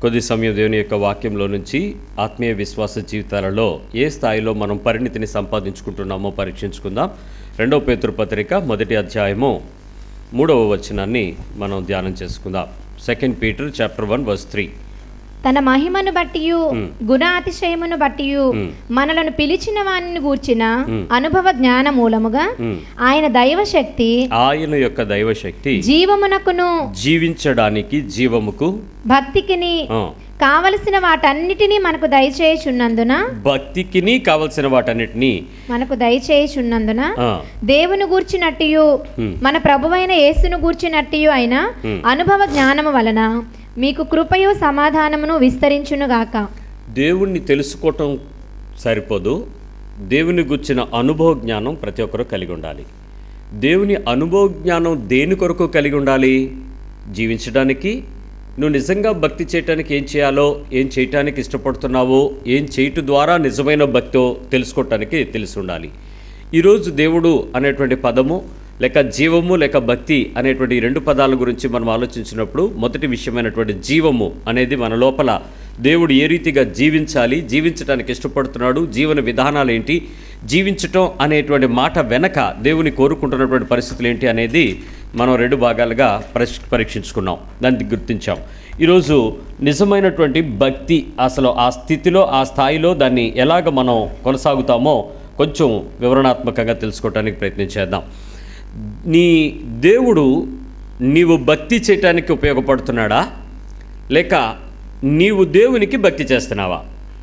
కొద్ది సమయం దేవుని యొక్క వాక్యంలో నుంచి ఆత్మీయ విశ్వాస జీవితాలలో ఏ స్థాయిలో మనం పరిణితిని సంపాదించుకుంటున్నామో పరీక్షించుకుందాం రెండవ పేతురు పత్రిక మొదటి అధ్యాయము మూడవ వచనాన్ని మనం ధ్యానం చేసుకుందాం second Peter chapter one verse three తన మహిమను బట్టియు మ్. గుణాతిశయమును బట్టియు మ్. మనలను పిలిచిన వారిని గూర్చిన మ్. అనుభవ జ్ఞాన మూలముగా మ్. ఆయన దైవ శక్తి ఆయన యొక్క దైవశక్తి జీవమునకును జీవించడానికి జీవముకు భక్తికిని ఆ, కావలసిన వాటన్నిటినీ మనకు దయచేయుచున్నందున భక్తికిని కావలసిన వాటన్నిటినీ మనకు దయచేయుచున్నందున ఆ, దేవుని గూర్చినట్టియు మ్. మన ప్రభువైన యేసును గూర్చినట్టియు అయిన మ్. అనుభవ జ్ఞానము వలన మీకు కృపయు సమాధానమును విస్తరించునుగాక దేవుణ్ణి తెలుసుకోవటం సరిపోదు దేవుని గుర్చిన అనుభవ జ్ఞానం ప్రతి ఒక్కరూ కలిగి ఉండాలి దేవుని అనుభవ జ్ఞానం దేని కొరకు కలిగి ఉండాలి జీవించడానికి నువ్వు నిజంగా భక్తి చేయటానికి ఏం చేయాలో ఏం చేయటానికి ఇష్టపడుతున్నావో ఏం చేయటం ద్వారా నిజమైన భక్తో తెలుసుకోవటానికి తెలిసి ఉండాలి ఈరోజు దేవుడు అనేటువంటి పదము లేక జీవము లేక భక్తి అనేటువంటి ఈ రెండు పదాల గురించి మనం ఆలోచించినప్పుడు మొదటి విషయమైనటువంటి జీవము అనేది మన లోపల దేవుడు ఏ రీతిగా జీవించాలి జీవించడానికి ఇష్టపడుతున్నాడు జీవన విధానాలు ఏంటి జీవించటం అనేటువంటి మాట వెనక దేవుని కోరుకుంటున్నటువంటి పరిస్థితులు ఏంటి అనేది మనం రెండు భాగాలుగా పరిశ్ పరీక్షించుకున్నాం దాన్ని గుర్తించాం ఈరోజు నిజమైనటువంటి భక్తి అసలు ఆ స్థితిలో ఆ స్థాయిలో దాన్ని ఎలాగ మనం కొనసాగుతామో కొంచెం వివరణాత్మకంగా తెలుసుకోవడానికి ప్రయత్నం చేద్దాం నీ దేవుడు నీవు భక్తి చేయటానికి ఉపయోగపడుతున్నాడా లేక నీవు దేవునికి భక్తి చేస్తున్నావా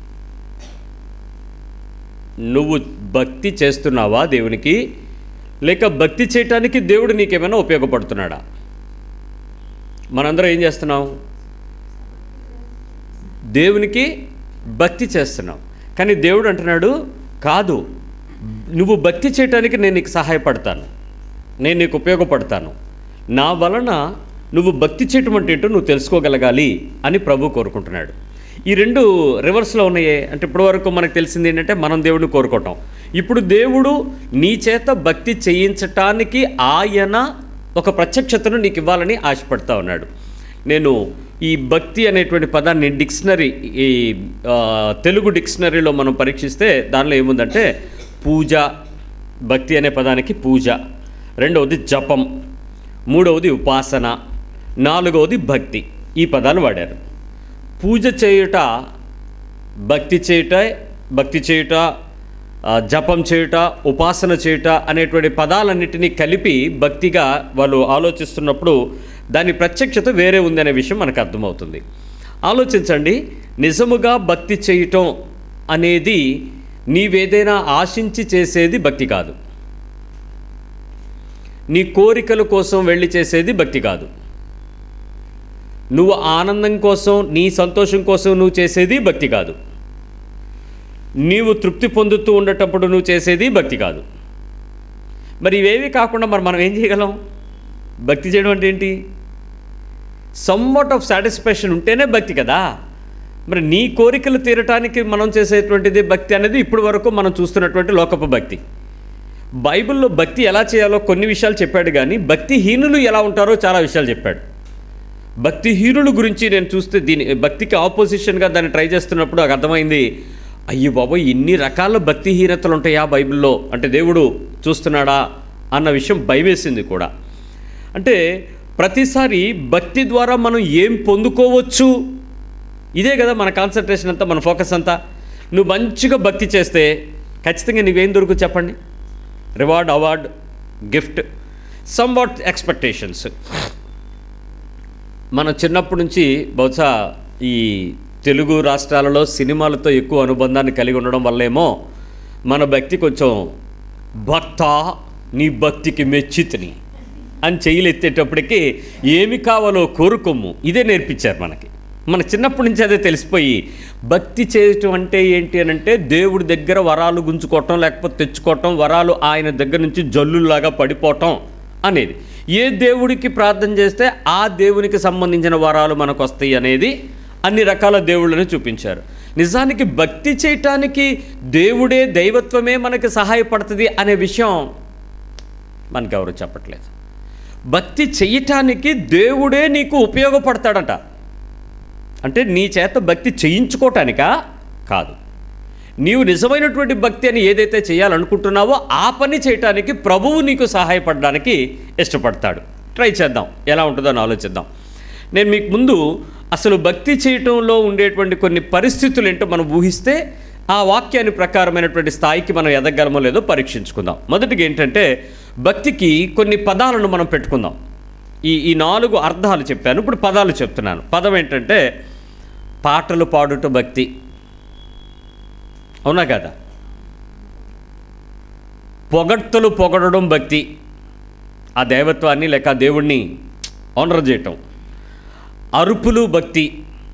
నువ్వు భక్తి చేస్తున్నావా దేవునికి లేక భక్తి చేయటానికి దేవుడు నీకేమైనా ఉపయోగపడుతున్నాడా మనందరం ఏం చేస్తున్నాం దేవునికి భక్తి చేస్తున్నాం కానీ దేవుడు అంటున్నాడు కాదు నువ్వు భక్తి చేయటానికి నేను నీకు సహాయపడతాను నేను నీకు ఉపయోగపడతాను నా వలన నువ్వు భక్తి చేయటం అంటే ఏంటో నువ్వు తెలుసుకోగలగాలి అని ప్రభు కోరుకుంటున్నాడు ఈ రెండు రివర్స్లో ఉన్నాయే అంటే ఇప్పటి వరకు మనకు తెలిసింది ఏంటంటే మనం దేవుడిని కోరుకోవటం ఇప్పుడు దేవుడు నీ చేత భక్తి చేయించటానికి ఆయన ఒక ప్రత్యక్షతను నీకు ఇవ్వాలని ఆశపడతా ఉన్నాడు నేను ఈ భక్తి అనేటువంటి పదాన్ని డిక్షనరీ ఈ ఆ, తెలుగు డిక్షనరీలో మనం పరీక్షిస్తే దానిలో ఏముందంటే పూజ భక్తి అనే పదానికి పూజ రెండవది జపం మూడవది ఉపాసన నాలుగవది భక్తి ఈ పదాలు వాడారు పూజ చేయుట భక్తి చేయుట భక్తి చేయుట ఆ, జపం చేయుట ఉపాసన చేయుట అనేటువంటి పదాలన్నిటినీ కలిపి భక్తిగా వాళ్ళు ఆలోచిస్తున్నప్పుడు దాని ప్రత్యక్షత వేరే ఉందనే విషయం మనకు అర్థమవుతుంది ఆలోచించండి నిజముగా భక్తి చేయటం అనేది నీవేదైనా ఆశించి చేసేది భక్తి కాదు నీ కోరికల కోసం వెళ్ళి చేసేది భక్తి కాదు నువ్వు ఆనందం కోసం నీ సంతోషం కోసం నువ్వు చేసేది భక్తి కాదు నీవు తృప్తి పొందుతూ ఉండేటప్పుడు నువ్వు చేసేది భక్తి కాదు మరి ఇవేవి కాకుండా మరి మనం ఏం చేయగలం భక్తి చేయడం అంటే ఏంటి సమ్వాట్ ఆఫ్ సాటిస్ఫాక్షన్ ఉంటేనే భక్తి కదా మరి నీ కోరికలు తీరటానికి మనం చేసేటువంటిది భక్తి అనేది ఇప్పటి వరకు మనం చూస్తున్నటువంటి లోకపు భక్తి బైబిల్లో భక్తి ఎలా చేయాలో కొన్ని విషయాలు చెప్పాడు కానీ భక్తిహీనులు ఎలా ఉంటారో చాలా విషయాలు చెప్పాడు భక్తిహీనుల గురించి నేను చూస్తే దీని భక్తికి ఆపోజిషన్గా దాన్ని ట్రై చేస్తున్నప్పుడు నాకు అర్థమైంది అయ్యి బాబోయ్ ఇన్ని రకాల భక్తిహీనతలు ఉంటాయా బైబిల్లో అంటే దేవుడు చూస్తున్నాడా అన్న విషయం భయమేసింది కూడా అంటే ప్రతిసారి భక్తి ద్వారా మనం ఏం పొందుకోవచ్చు ఇదే కదా మన కాన్సన్ట్రేషన్ అంతా మన ఫోకస్ అంతా నువ్వు మంచిగా భక్తి చేస్తే ఖచ్చితంగా నీవేం దొరుకు చెప్పండి reward award gift some what expectations మనం చిన్నప్పటి నుంచి బహుశా ఈ తెలుగు రాష్ట్రాలలో సినిమాలతో ఎక్కువ అనుబంధాన్ని కలిగి ఉండడం వల్లేమో మన భక్తి కొంచెం భక్త నీ భక్తికి మెచ్చితిని అని చెయ్యిలు ఎత్తేటప్పటికి ఏమి కావాలో కోరుకోము ఇదే నేర్పించారు మనకి మన చిన్నప్పటి నుంచి అదే తెలిసిపోయి భక్తి చేయటం అంటే ఏంటి అని అంటే దేవుడి దగ్గర వరాలు గుంజుకోవటం లేకపోతే తెచ్చుకోవటం వరాలు ఆయన దగ్గర నుంచి జల్లులాగా పడిపోవటం అనేది ఏ దేవుడికి ప్రార్థన చేస్తే ఆ దేవునికి సంబంధించిన వరాలు మనకు వస్తాయి అనేది అన్ని రకాల దేవుళ్ళని చూపించారు నిజానికి భక్తి చేయటానికి దేవుడే దైవత్వమే మనకి సహాయపడుతుంది అనే విషయం మనకి ఎవరు చెప్పట్లేదు భక్తి చెయ్యటానికి దేవుడే నీకు ఉపయోగపడతాడట అంటే నీ చేత భక్తి చేయించుకోవటానికా కాదు నీవు నిజమైనటువంటి భక్తి అని ఏదైతే చేయాలనుకుంటున్నావో ఆ పని చేయటానికి ప్రభువు నీకు సహాయపడడానికి ఇష్టపడతాడు ట్రై చేద్దాం ఎలా ఉంటుందో అని ఆలోచిద్దాం నేను మీకు ముందు అసలు భక్తి చేయటంలో ఉండేటువంటి కొన్ని పరిస్థితులు ఏంటో మనం ఊహిస్తే ఆ వాక్యాన్ని ప్రకారమైనటువంటి స్థాయికి మనం ఎదగలమో లేదో పరీక్షించుకుందాం మొదటిగా ఏంటంటే భక్తికి కొన్ని పదాలను మనం పెట్టుకుందాం ఈ ఈ నాలుగు అర్థాలు చెప్పాను ఇప్పుడు పదాలు చెప్తున్నాను పదం ఏంటంటే పాటలు పాడుట భక్తి అవునా కదా పొగడ్తలు పొగడడం భక్తి ఆ దైవత్వాన్ని లేక ఆ దేవుణ్ణి ఆనర్ చేయటం అరుపులు భక్తి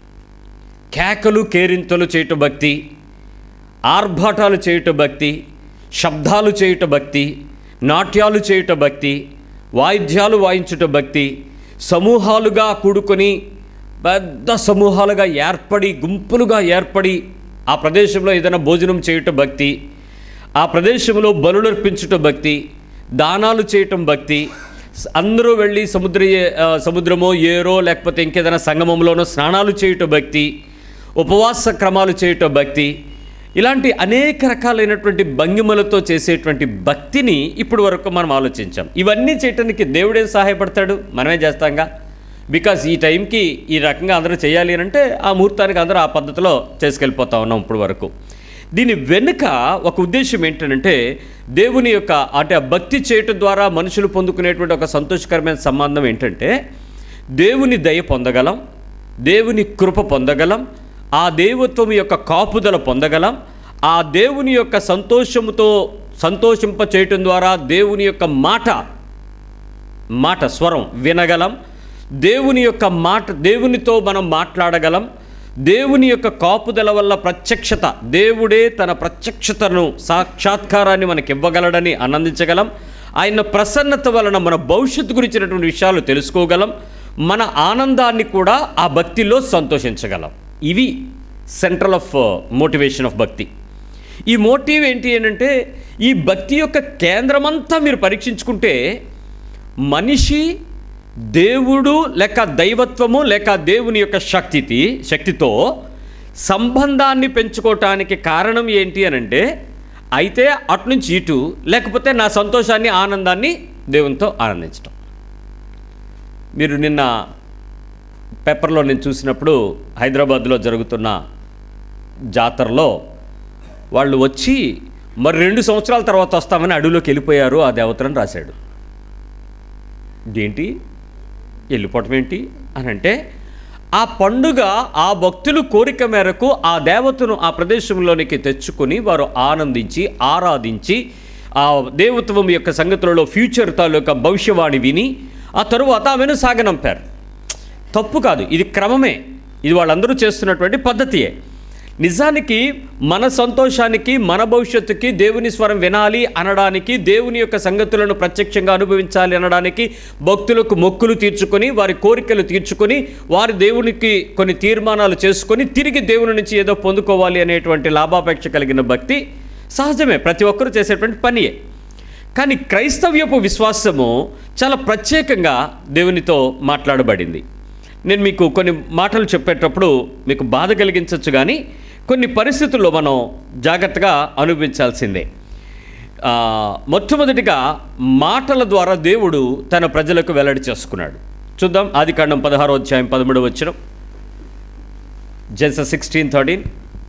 కేకలు కేరింతలు చేయటం భక్తి ఆర్భాటాలు చేయుట భక్తి శబ్దాలు చేయుట భక్తి నాట్యాలు చేయుట భక్తి వాయిద్యాలు వాయించుట భక్తి సమూహాలుగా కూడుకొని పెద్ద సమూహాలుగా ఏర్పడి గుంపులుగా ఏర్పడి ఆ ప్రదేశంలో ఏదైనా భోజనం చేయుట భక్తి ఆ ప్రదేశంలో బలులర్పించుట భక్తి దానాలు చేయటం భక్తి స- అందరూ వెళ్ళి సముద్ర ఏ- ఆ, సముద్రమో ఏరో లేకపోతే ఇంకేదైనా సంగమంలోనో స్నానాలు చేయుట భక్తి ఉపవాస క్రమాలు చేయుట భక్తి ఇలాంటి అనేక రకాలైనటువంటి భంగిమలతో చేసేటువంటి భక్తిని ఇప్పుడు వరకు మనం ఆలోచించాం ఇవన్నీ చేయటానికి దేవుడేం సహాయపడతాడు మనమే చేస్తాంగా బికాజ్ ఈ టైంకి ఈ రకంగా అందరూ చేయాలి అని అంటే ఆ ముహూర్తానికి అందరూ ఆ పద్ధతిలో చేసుకెళ్ళిపోతా ఉన్నాం ఇప్పుడు వరకు దీని వెనుక ఒక ఉద్దేశం ఏంటంటే దేవుని యొక్క అంటే ఆ భక్తి చేయటం ద్వారా మనుషులు పొందుకునేటువంటి ఒక సంతోషకరమైన సంబంధం ఏంటంటే దేవుని దయ పొందగలం దేవుని కృప పొందగలం ఆ దేవత్వం యొక్క కాపుదల పొందగలం ఆ దేవుని యొక్క సంతోషముతో సంతోషింప చేయటం ద్వారా దేవుని యొక్క మాట మాట స్వరం వినగలం దేవుని యొక్క మాట దేవునితో మనం మాట్లాడగలం దేవుని యొక్క కాపుదల వల్ల ప్రత్యక్షత దేవుడే తన ప్రత్యక్షతను సాక్షాత్కారాన్ని మనకి ఇవ్వగలడని ఆనందించగలం ఆయన ప్రసన్నత వలన మన భవిష్యత్తు గురించినటువంటి విషయాలు తెలుసుకోగలం మన ఆనందాన్ని కూడా ఆ భక్తిలో సంతోషించగలం ఇవి సెంట్రల్ ఆఫ్ మోటివేషన్ ఆఫ్ భక్తి ఈ మోటివ్ ఏంటి ఏంటంటే ఈ భక్తి యొక్క కేంద్రమంతా మీరు పరీక్షించుకుంటే మనిషి దేవుడు లేక దైవత్వము లేక దేవుని యొక్క శక్తితి శక్తితో సంబంధాన్ని పెంచుకోవటానికి కారణం ఏంటి అని అంటే అయితే అటునుంచి ఇటు లేకపోతే నా సంతోషాన్ని ఆనందాన్ని దేవునితో ఆనందించటం మీరు నిన్న పేపర్లో నేను చూసినప్పుడు హైదరాబాద్లో జరుగుతున్న జాతరలో వాళ్ళు వచ్చి మరి రెండు సంవత్సరాల తర్వాత వస్తామని అడవిలోకి వెళ్ళిపోయారు ఆ దేవతలను రాశాడు ఏంటి వెళ్ళిపోవటం ఏంటి అని అంటే ఆ పండుగ ఆ భక్తులు కోరిక మేరకు ఆ దేవతను ఆ ప్రదేశంలోనికి తెచ్చుకొని వారు ఆనందించి ఆరాధించి ఆ దేవత్వం యొక్క సంగతులలో ఫ్యూచర్ తాలూకా భవిష్యవాణి విని ఆ తరువాత ఆమెను సాగనంపారు తప్పు కాదు ఇది క్రమమే ఇది వాళ్ళందరూ చేస్తున్నటువంటి పద్ధతియే నిజానికి మన సంతోషానికి మన భవిష్యత్తుకి దేవుని స్వరం వినాలి అనడానికి దేవుని యొక్క సంగతులను ప్రత్యక్షంగా అనుభవించాలి అనడానికి భక్తులకు మొక్కులు తీర్చుకొని వారి కోరికలు తీర్చుకొని వారి దేవునికి కొన్ని తీర్మానాలు చేసుకొని తిరిగి దేవుని నుంచి ఏదో పొందుకోవాలి అనేటువంటి లాభాపేక్ష కలిగిన భక్తి సహజమే ప్రతి ఒక్కరూ చేసేటువంటి పనియే కానీ క్రైస్తవ్యపు విశ్వాసము చాలా ప్రత్యేకంగా దేవునితో మాట్లాడబడింది నేను మీకు కొన్ని మాటలు చెప్పేటప్పుడు మీకు బాధ కలిగించవచ్చు కానీ కొన్ని పరిస్థితుల్లో మనం జాగ్రత్తగా అనుభవించాల్సిందే ఆ, మొట్టమొదటిగా మాటల ద్వారా దేవుడు తన ప్రజలకు వెల్లడి చేసుకున్నాడు చూద్దాం ఆది కాండం పదహారో అధ్యాయం పదమూడు వచ్చిన జెన్స సిక్స్టీన్ థర్టీన్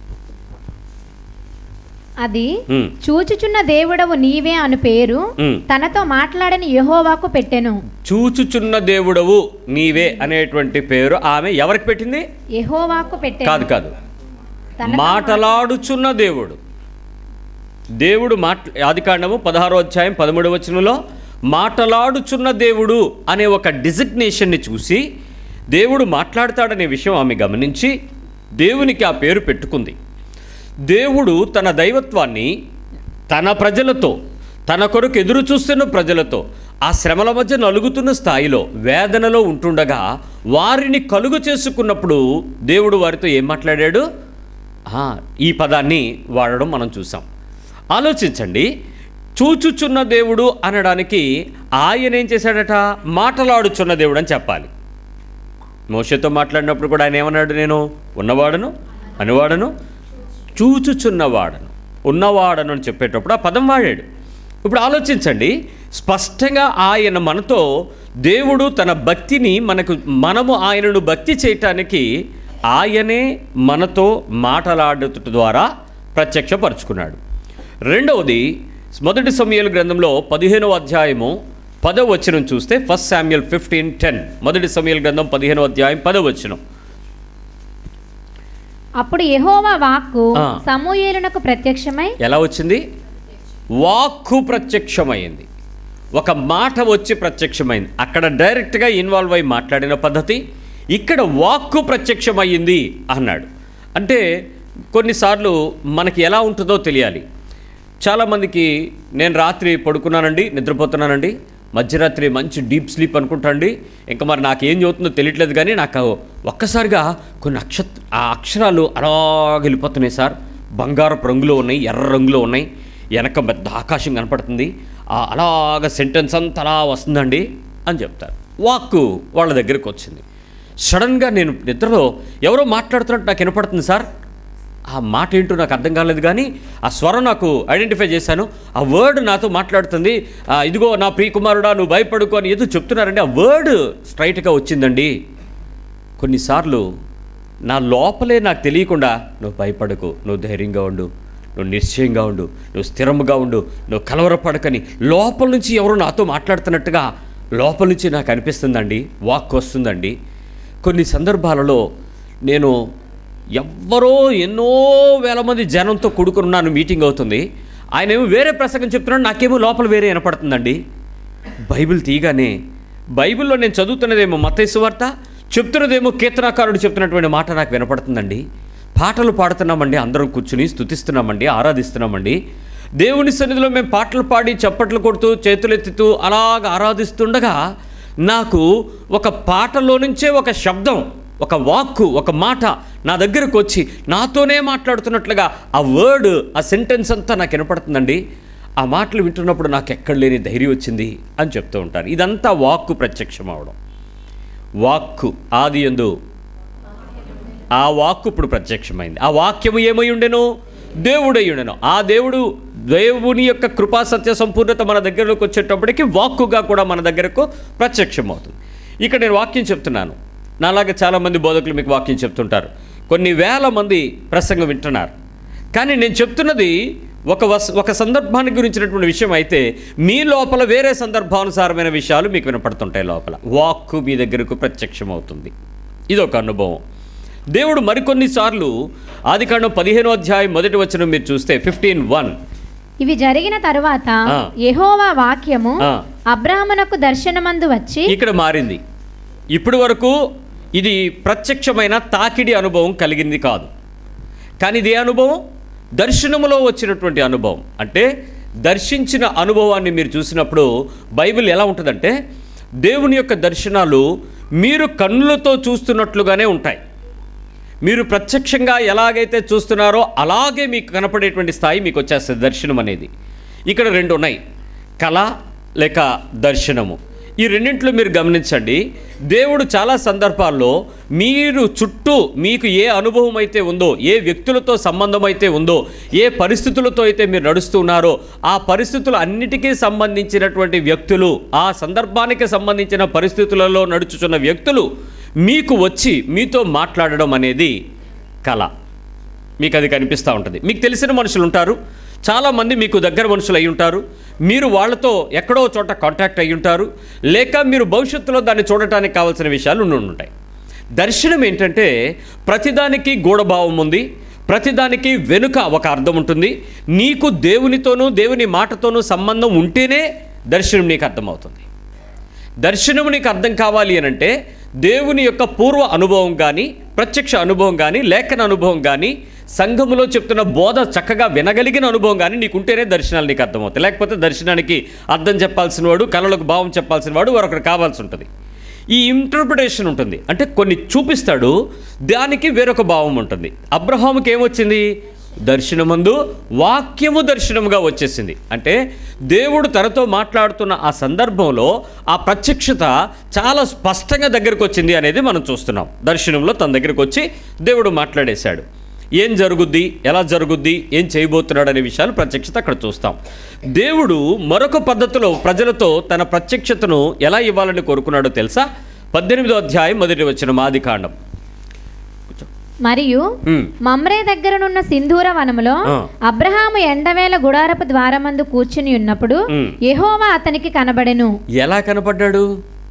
అది చూచుచున్న దేవుడవు నీవే అను పేరు మ్. తనతో మాట్లాడని యెహోవాకు పెట్టెను చూచుచున్న దేవుడవు నీవే అనేటువంటి పేరు ఆమె ఎవరికి పెట్టింది యెహోవాకు పెట్టెను కాదు కాదు తనతో మాటలాడుచున్న దేవుడు దేవుడు మాట్ ఆదికాండము పదహారో అధ్యాయం పదమూడు వచనంలో మాటలాడుచున్న దేవుడు అనే ఒక డిజిగ్నేషన్ని చూసి దేవుడు మాట్లాడతాడనే విషయం ఆమె గమనించి దేవునికి ఆ పేరు పెట్టుకుంది దేవుడు తన దైవత్వాన్ని తన ప్రజలతో తన కొరకు ఎదురు చూస్తున్న ప్రజలతో ఆ శ్రమల మధ్య నలుగుతున్న స్థాయిలో వేదనలో ఉంటుండగా వారిని కలుగు చేసుకున్నప్పుడు దేవుడు వారితో ఏం మాట్లాడాడు ఆ, ఈ పదాన్ని వాడడం మనం చూసాం ఆలోచించండి చూచుచున్న దేవుడు అనడానికి ఆయన ఏం చేశాడట మాటలాడుచున్న దేవుడు అని చెప్పాలి మోషతో మాట్లాడినప్పుడు కూడా ఆయన ఏమన్నాడు నేను ఉన్నవాడను అనువాడను చూచుచున్నవాడను ఉన్నవాడను అని చెప్పేటప్పుడు ఆ పదం వాడాడు ఇప్పుడు ఆలోచించండి స్పష్టంగా ఆయన మనతో దేవుడు తన భక్తిని మనకు మనము ఆయనను భక్తి చేయటానికి ఆయనే మనతో మాటలాడుట ద్వారా ప్రత్యక్షపరుచుకున్నాడు రెండవది మొదటి సమయాల గ్రంథంలో పదిహేనవ అధ్యాయము పదవ వచనం చూస్తే ఫస్ట్ శామ్యుయల్ ఫిఫ్టీన్ టెన్ మొదటి సమయాల గ్రంథం పదిహేనవ అధ్యాయం పదవ వచనం అప్పుడు యెహోవా వాక్కు ఆ. సమూయేలునకు ప్రత్యక్షమై ఎలా వచ్చింది వాక్కు ప్రత్యక్షమైంది ఒక మాట వచ్చి ప్రత్యక్షమైంది అక్కడ డైరెక్ట్గా ఇన్వాల్వ్ అయి మాట్లాడిన పద్ధతి ఇక్కడ వాక్కు ప్రత్యక్షమయ్యింది అన్నాడు అంటే కొన్నిసార్లు మనకి ఎలా ఉంటుందో తెలియాలి చాలామందికి నేను రాత్రి పడుకున్నానండి నిద్రపోతున్నానండి మధ్యరాత్రి మంచి డీప్ స్లీప్ అనుకుంటాండి ఇంకా మరి నాకు ఏం చదువుతుందో తెలియట్లేదు కానీ నాకు ఒక్కసారిగా కొన్ని అక్ష ఆ అక్షరాలు అలా వెళ్ళిపోతున్నాయి సార్ బంగారపు రంగులో ఉన్నాయి ఎర్ర రంగులో ఉన్నాయి వెనక పెద్ద ఆకాశం కనపడుతుంది ఆ అలాగ సెంటెన్స్ అంతా అలా వస్తుందండి అని చెప్తారు వాక్కు వాళ్ళ దగ్గరికి వచ్చింది సడన్గా నేను నిద్రలో ఎవరో మాట్లాడుతున్నట్టు నాకు వినపడుతుంది సార్ ఆ మాట ఏంటో నాకు అర్థం కాలేదు కానీ ఆ స్వరం నాకు ఐడెంటిఫై చేశాను ఆ వర్డ్ నాతో మాట్లాడుతుంది ఆ, ఇదిగో నా ప్రియకుమారుడా నువ్వు భయపడుకో అని ఏదో చెప్తున్నారండి ఆ వర్డ్ స్ట్రైట్గా వచ్చిందండి కొన్నిసార్లు నా లోపలే నాకు తెలియకుండా నువ్వు భయపడకు నువ్వు ధైర్యంగా ఉండు నువ్వు నిశ్చయంగా ఉండు నువ్వు స్థిరముగా ఉండు నువ్వు కలవరపడకని లోపల నుంచి ఎవరు నాతో మాట్లాడుతున్నట్టుగా లోపల నుంచి నాకు అనిపిస్తుందండి వాక్ వస్తుందండి కొన్ని సందర్భాలలో నేను ఎవ్వరో ఎన్నో వేల మంది జనంతో కూడుకున్నాను మీటింగ్ అవుతుంది ఆయన ఏమో వేరే ప్రసంగం చెప్తున్నాడు నాకేమో లోపల వేరే వినపడుతుందండి బైబిల్ తీయగానే బైబిల్లో నేను చదువుతున్నదేమో మత్తైసు వార్త చెప్తున్నదేమో కీర్తనాకారుడు చెప్తున్నటువంటి మాట నాకు వినపడుతుందండి పాటలు పాడుతున్నామండి అందరం కూర్చుని స్తుతిస్తున్నామండి ఆరాధిస్తున్నామండి దేవుని సన్నిధిలో మేము పాటలు పాడి చప్పట్లు కొడుతూ చేతులెత్తుతూ అలాగ ఆరాధిస్తుండగా నాకు ఒక పాటలో నుంచే ఒక శబ్దం ఒక వాక్కు ఒక మాట నా దగ్గరకు వచ్చి నాతోనే మాట్లాడుతున్నట్లుగా ఆ వర్డ్ ఆ సెంటెన్స్ అంతా నాకు వినపడుతుందండి ఆ మాటలు వింటున్నప్పుడు నాకు ఎక్కడ లేని ధైర్యం వచ్చింది అని చెప్తూ ఉంటారు ఇదంతా వాక్కు ప్రత్యక్షం అవడం వాక్కు ఆది ఎందు ఆ వాక్కు ఇప్పుడు ప్రత్యక్షమైంది ఆ వాక్యము ఏమై ఉండెను దేవుడై ఉండెను ఆ దేవుడు దేవుని యొక్క కృపా సత్య సంపూర్ణత మన దగ్గరలోకి వచ్చేటప్పటికి వాక్కుగా కూడా మన దగ్గరకు ప్రత్యక్షమవుతుంది ఇక్కడ నేను వాక్యం చెప్తున్నాను నాలాగా చాలామంది బోధకులు మీకు వాక్యం చెప్తుంటారు కొన్ని వేల మంది ప్రసంగం వింటున్నారు కానీ నేను చెప్తున్నది ఒక వస్ ఒక సందర్భానికి గురించినటువంటి విషయం అయితే మీ లోపల వేరే సందర్భానుసారమైన విషయాలు మీకు వినపడుతుంటాయి లోపల వాక్కు మీ దగ్గరకు ప్రత్యక్షమవుతుంది ఇది ఒక అనుభవం దేవుడు మరికొన్నిసార్లు ఆదికాండం పదిహేనో అధ్యాయం మొదటి వచనం మీరు చూస్తే ఫిఫ్టీన్ వన్ ఇవి జరిగిన తరువాత ఆ. యెహోవా వాక్యము ఆ. అబ్రాహ్మణకు దర్శనమందు వచ్చి ఇక్కడ మారింది ఇప్పటి వరకు ఇది ప్రత్యక్షమైన తాకిడి అనుభవం కలిగింది కాదు కానీ ఇది ఏ అనుభవం దర్శనములో వచ్చినటువంటి అనుభవం అంటే దర్శించిన అనుభవాన్ని మీరు చూసినప్పుడు బైబిల్ ఎలా ఉంటుందంటే దేవుని యొక్క దర్శనాలు మీరు కన్నులతో చూస్తున్నట్లుగానే ఉంటాయి మీరు ప్రత్యక్షంగా ఎలాగైతే చూస్తున్నారో అలాగే మీకు కనపడేటువంటి స్థాయి మీకు వచ్చేస్తుంది దర్శనం అనేది ఇక్కడ రెండు ఉన్నాయి కళ లేక దర్శనము ఈ రెండింటిలో మీరు గమనించండి దేవుడు చాలా సందర్భాల్లో మీరు చుట్టూ మీకు ఏ అనుభవం అయితే ఉందో ఏ వ్యక్తులతో సంబంధం అయితే ఉందో ఏ పరిస్థితులతో అయితే మీరు నడుస్తున్నారో ఆ పరిస్థితులు అన్నిటికీ సంబంధించినటువంటి వ్యక్తులు ఆ సందర్భానికి సంబంధించిన పరిస్థితులలో నడుచుచున్న వ్యక్తులు మీకు వచ్చి మీతో మాట్లాడడం అనేది కళ మీకు అది కనిపిస్తూ ఉంటుంది మీకు తెలిసిన మనుషులు ఉంటారు చాలామంది మీకు దగ్గర మనుషులు అయి ఉంటారు మీరు వాళ్ళతో ఎక్కడో చోట కాంటాక్ట్ అయి ఉంటారు లేక మీరు భవిష్యత్తులో దాన్ని చూడటానికి కావాల్సిన విషయాలు ఉండి ఉంటాయి దర్శనం ఏంటంటే ప్రతిదానికి గూఢభావం ఉంది ప్రతిదానికి వెనుక ఒక అర్థం ఉంటుంది నీకు దేవునితోనూ దేవుని మాటతోనూ సంబంధం ఉంటేనే దర్శనం నీకు అర్థమవుతుంది దర్శనము నీకు అర్థం కావాలి అని అంటే దేవుని యొక్క పూర్వ అనుభవం కానీ ప్రత్యక్ష అనుభవం కానీ లేఖన అనుభవం కానీ సంఘములో చెప్తున్న బోధ చక్కగా వినగలిగిన అనుభవం కానీ నీకుంటేనే దర్శనాలు నీకు అర్థమవుతాయి లేకపోతే దర్శనానికి అర్థం చెప్పాల్సిన వాడు కళలకు భావం చెప్పాల్సిన వాడు మరొకరు కావాల్సి ఉంటుంది ఈ ఇంటర్ప్రిటేషన్ ఉంటుంది అంటే కొన్ని చూపిస్తాడు దానికి వేరొక భావం ఉంటుంది అబ్రహాముకి ఏమొచ్చింది దర్శనమందు వాక్యము దర్శనముగా వచ్చేసింది అంటే దేవుడు తనతో మాట్లాడుతున్న ఆ సందర్భంలో ఆ ప్రత్యక్షత చాలా స్పష్టంగా దగ్గరకు వచ్చింది అనేది మనం చూస్తున్నాం దర్శనంలో తన దగ్గరకు వచ్చి దేవుడు మాట్లాడేశాడు ఏం జరుగుద్ది ఎలా జరుగుద్ది ఏం చేయబోతున్నాడు అనే విషయాలు ప్రత్యక్షత అక్కడ చూస్తాం దేవుడు మరొక పద్ధతిలో ప్రజలతో తన ప్రత్యక్షతను ఎలా ఇవ్వాలని కోరుకున్నాడో తెలుసా పద్దెనిమిదో అధ్యాయం మొదటి వచ్చిన మాది కాండం మరియు ఉమ్. మమ్రే దగ్గరనున్న సింధూర వనములో ఆ. అబ్రహాము ఎండవేల గుడారపు ద్వారమందు కూర్చుని ఉన్నప్పుడు ఉమ్. యెహోవా అతనికి కనబడెను ఎలా కనపడ్డాడు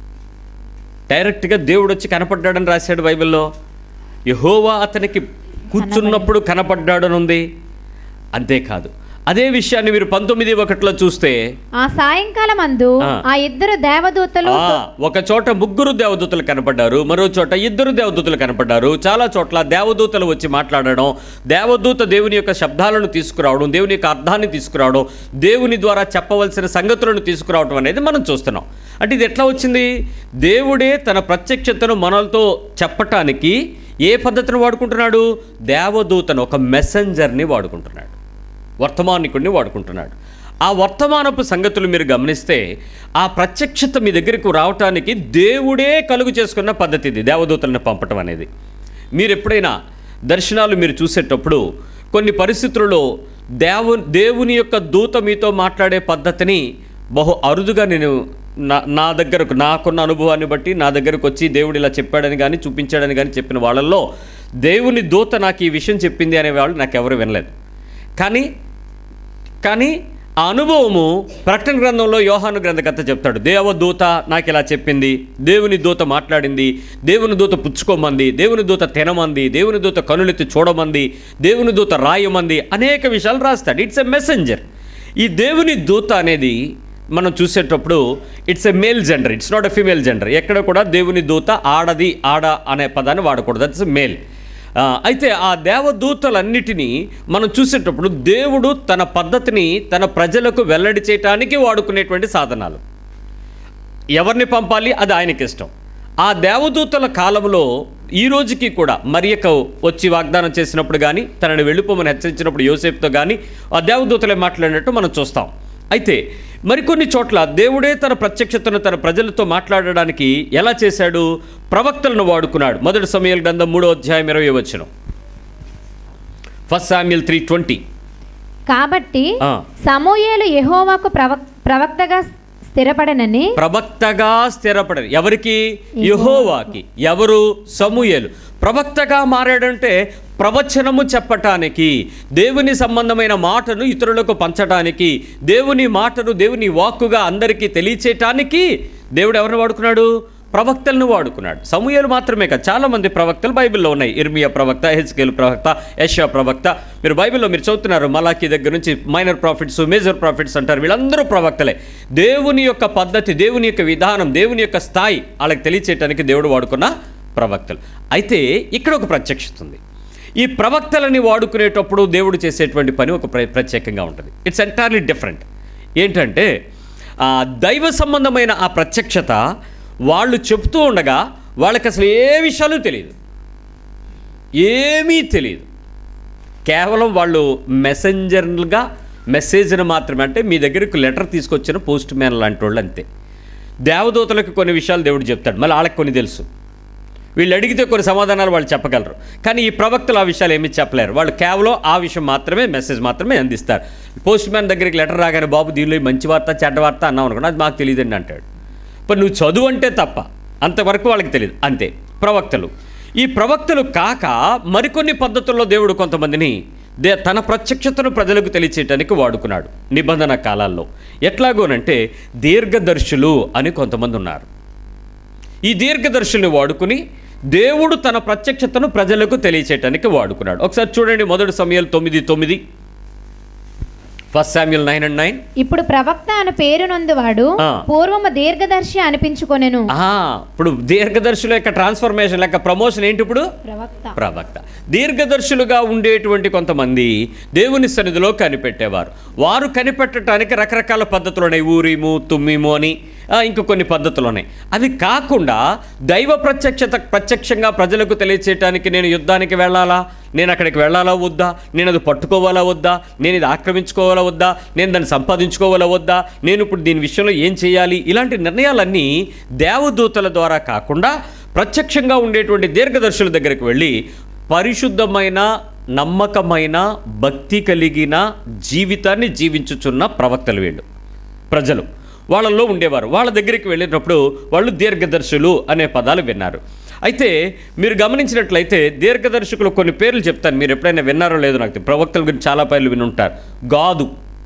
డైరెక్ట్గా దేవుడు వచ్చి కనపడ్డాడని రాశాడు బైబిల్లో యహోవా అతనికి కూర్చున్నప్పుడు కనపడ్డాడని ఉంది అంతేకాదు అదే విషయాన్ని మీరు పంతొమ్మిది ఒకటిలో చూస్తే ఆ సాయంకాలం అందు ఆ. ఆ ఇద్దరు దేవదూతలు ఆ, ఒక చోట ముగ్గురు దేవదూతలు కనపడ్డారు మరో చోట ఇద్దరు దేవదూతలు కనపడ్డారు చాలా చోట్ల దేవదూతలు వచ్చి మాట్లాడడం దేవదూత దేవుని యొక్క శబ్దాలను తీసుకురావడం దేవుని యొక్క అర్థాన్ని తీసుకురావడం దేవుని ద్వారా చెప్పవలసిన సంగతులను తీసుకురావడం అనేది మనం చూస్తున్నాం అంటే ఇది ఎట్లా వచ్చింది దేవుడే తన ప్రత్యక్షతను మనలతో చెప్పటానికి ఏ పద్ధతిని వాడుకుంటున్నాడు దేవదూతను ఒక మెసెంజర్ని వాడుకుంటున్నాడు వర్తమానికుడిని వాడుకుంటున్నాడు ఆ వర్తమానపు సంగతులు మీరు గమనిస్తే ఆ ప్రత్యక్షత మీ దగ్గరకు రావటానికి దేవుడే కలుగు చేసుకున్న పద్ధతి ఇది దేవదూతలను పంపటం అనేది మీరు ఎప్పుడైనా దర్శనాలు మీరు చూసేటప్పుడు కొన్ని పరిస్థితులలో దేవు దేవుని యొక్క దూత మీతో మాట్లాడే పద్ధతిని బహు అరుదుగా నేను నా నా దగ్గరకు నాకున్న అనుభవాన్ని బట్టి నా దగ్గరకు వచ్చి దేవుడు ఇలా చెప్పాడని కానీ చూపించాడని కానీ చెప్పిన వాళ్ళల్లో దేవుని దూత నాకు ఈ విషయం చెప్పింది అనే వాళ్ళు నాకు ఎవరు వినలేదు కానీ కానీ ఆ అనుభవము ప్రకటన గ్రంథంలో యోహాను గ్రంథకర్త చెప్తాడు దేవదూత నాకు ఇలా చెప్పింది దేవుని దూత మాట్లాడింది దేవుని దూత పుచ్చుకోమంది దేవుని దూత తినమంది దేవుని దూత కనులెత్తి చూడమంది దేవుని దూత రాయమంది అనేక విషయాలు రాస్తాడు ఇట్స్ ఎ మెసెంజర్ ఈ దేవుని దూత అనేది మనం చూసేటప్పుడు it's a male gender it's not a female gender ఎక్కడ కూడా దేవుని దూత ఆడది ఆడ అనే పదాన్ని వాడకూడదు దట్స్ మేల్ ఆ, అయితే ఆ దేవదూతలన్నిటినీ మనం చూసేటప్పుడు దేవుడు తన పద్ధతిని తన ప్రజలకు వెల్లడి చేయటానికి వాడుకునేటువంటి సాధనాలు ఎవరిని పంపాలి అది ఆయనకి ఇష్టం ఆ దేవదూతల కాలంలో ఈ రోజుకి కూడా మరియకు వచ్చి వాగ్దానం చేసినప్పుడు కానీ తనని వెళ్ళిపోమని హెచ్చరించినప్పుడు యోసేపుతో కానీ ఆ దేవదూతలే మాట్లాడినట్టు మనం చూస్తాం అయితే మరికొన్ని చోట్ల దేవుడే తన ప్రత్యక్షతను తన ప్రజలతో మాట్లాడడానికి ఎలా చేశాడు ప్రవక్తలను వాడుకున్నాడు మొదటి సమయాల గ్రంథం మూడో అధ్యాయం ఇరవై వచ్చిన ఫస్ట్ సామ్యుల్ త్రీ ట్వంటీ కాబట్టి సమూయేలు యెహోవాకు ప్రవక్ ప్రవక్తగా స్థిరపడనని ప్రవక్తగా స్థిరపడరు ఎవరికి యహోవాకి ఎవరు సమూయేలు ప్రవక్తగా మారాడంటే ప్రవచనము చెప్పటానికి దేవుని సంబంధమైన మాటను ఇతరులకు పంచటానికి దేవుని మాటను దేవుని వాక్కుగా అందరికీ తెలియచేయటానికి దేవుడు ఎవరిని వాడుకున్నాడు ప్రవక్తలను వాడుకున్నాడు సమూహలు మాత్రమే కాదు చాలా మంది ప్రవక్తలు బైబిల్లో ఉన్నాయి ఇర్మియా ప్రవక్త హెచ్కేల్ ప్రవక్త యశా ప్రవక్త మీరు బైబిల్లో మీరు చదువుతున్నారు మలాకి దగ్గర నుంచి మైనర్ ప్రాఫిట్స్ మేజర్ ప్రాఫిట్స్ అంటారు వీళ్ళందరూ ప్రవక్తలే దేవుని యొక్క పద్ధతి దేవుని యొక్క విధానం దేవుని యొక్క స్థాయి వాళ్ళకి తెలియచేయటానికి దేవుడు వాడుకున్న ప్రవక్తలు అయితే ఇక్కడ ఒక ప్రత్యక్షత ఉంది ఈ ప్రవక్తలని వాడుకునేటప్పుడు దేవుడు చేసేటువంటి పని ఒక ప్ర ప్రత్యేకంగా ఉంటుంది ఇట్స్ ఎంటైర్లీ డిఫరెంట్ ఏంటంటే ఆ దైవ సంబంధమైన ఆ ప్రత్యక్షత వాళ్ళు చెప్తూ ఉండగా వాళ్ళకి అసలు ఏ విషయాలు తెలియదు ఏమీ తెలియదు కేవలం వాళ్ళు మెసెంజర్లుగా మెసేజ్ని మాత్రమే అంటే మీ దగ్గరకు లెటర్ తీసుకొచ్చిన పోస్ట్ మ్యాన్ లాంటి వాళ్ళు అంతే దేవదూతలకు కొన్ని విషయాలు దేవుడు చెప్తాడు మళ్ళీ వాళ్ళకి కొన్ని తెలుసు వీళ్ళు అడిగితే కొన్ని సమాధానాలు వాళ్ళు చెప్పగలరు కానీ ఈ ప్రవక్తలు ఆ విషయాలు ఏమీ చెప్పలేరు వాళ్ళు కేవలం ఆ విషయం మాత్రమే మెసేజ్ మాత్రమే అందిస్తారు పోస్ట్ మ్యాన్ దగ్గరికి లెటర్ రాగానే బాబు దీనిలో ఈ మంచి వార్త చెడ్డ వార్త అన్నాం అనుకున్నా అది మాకు తెలియదండి అంటాడు ఇప్పుడు నువ్వు చదువు అంటే తప్ప అంతవరకు వాళ్ళకి తెలియదు అంతే ప్రవక్తలు ఈ ప్రవక్తలు కాక మరికొన్ని పద్ధతుల్లో దేవుడు కొంతమందిని దే తన ప్రత్యక్షతను ప్రజలకు తెలియచేయటానికి వాడుకున్నాడు నిబంధన కాలాల్లో ఎట్లాగోనంటే దీర్ఘదర్శులు అని కొంతమంది ఉన్నారు ఈ దీర్ఘదర్శుల్ని వాడుకుని దేవుడు తన ప్రత్యక్షతను ప్రజలకు తెలియచేయటానికి వాడుకున్నాడు ఒకసారి చూడండి మొదటి సమయాలు తొమ్మిది తొమ్మిది first Samuel nine and nine ఇప్పుడు ప్రవక్త అను పేరునొందువాడు ఆ. పూర్వము దీర్ఘదర్శి అనిపించుకొనెను ఇప్పుడు దీర్ఘదర్శుల యొక్క ట్రాన్స్ఫర్మేషన్ లెక్క ప్రమోషన్ ఏంటి ఇప్పుడు ప్రవక్త ప్రవక్త దీర్ఘదర్శులుగా ఉండేటువంటి కొంతమంది దేవుని సన్నిధిలో కనిపెట్టేవారు వారు కనిపెట్టడానికి రకరకాల పద్ధతులు ఉన్నాయి ఊరిము తుమ్మిము అని ఆ, ఇంక కొన్ని పద్ధతులు ఉన్నాయి అవి కాకుండా దైవ ప్రత్యక్షత ప్రత్యక్షంగా ప్రజలకు తెలియచేయటానికి నేను యుద్ధానికి వెళ్ళాలా నేను అక్కడికి వెళ్ళాలా వద్దా నేను అది పట్టుకోవాలా వద్దా నేను ఇది ఆక్రమించుకోవాలా వద్దా నేను దాన్ని సంపాదించుకోవాలా వద్దా నేను ఇప్పుడు దీని విషయంలో ఏం చేయాలి ఇలాంటి నిర్ణయాలన్నీ దేవదూతల ద్వారా కాకుండా ప్రత్యక్షంగా ఉండేటువంటి దీర్ఘదర్శుల దగ్గరికి వెళ్ళి పరిశుద్ధమైన నమ్మకమైన భక్తి కలిగిన జీవితాన్ని జీవించుచున్న ప్రవక్తలు వీళ్ళు ప్రజలు వాళ్ళల్లో ఉండేవారు వాళ్ళ దగ్గరికి వెళ్ళినప్పుడు వాళ్ళు దీర్ఘదర్శులు అనే పదాలు విన్నారు అయితే మీరు గమనించినట్లయితే దీర్ఘదర్శకులు కొన్ని పేర్లు చెప్తాను మీరు ఎప్పుడైనా విన్నారో లేదో నాకు తెలియదు. ప్రవక్తల గురించి చాలా పేర్లు విని ఉంటారు గాదు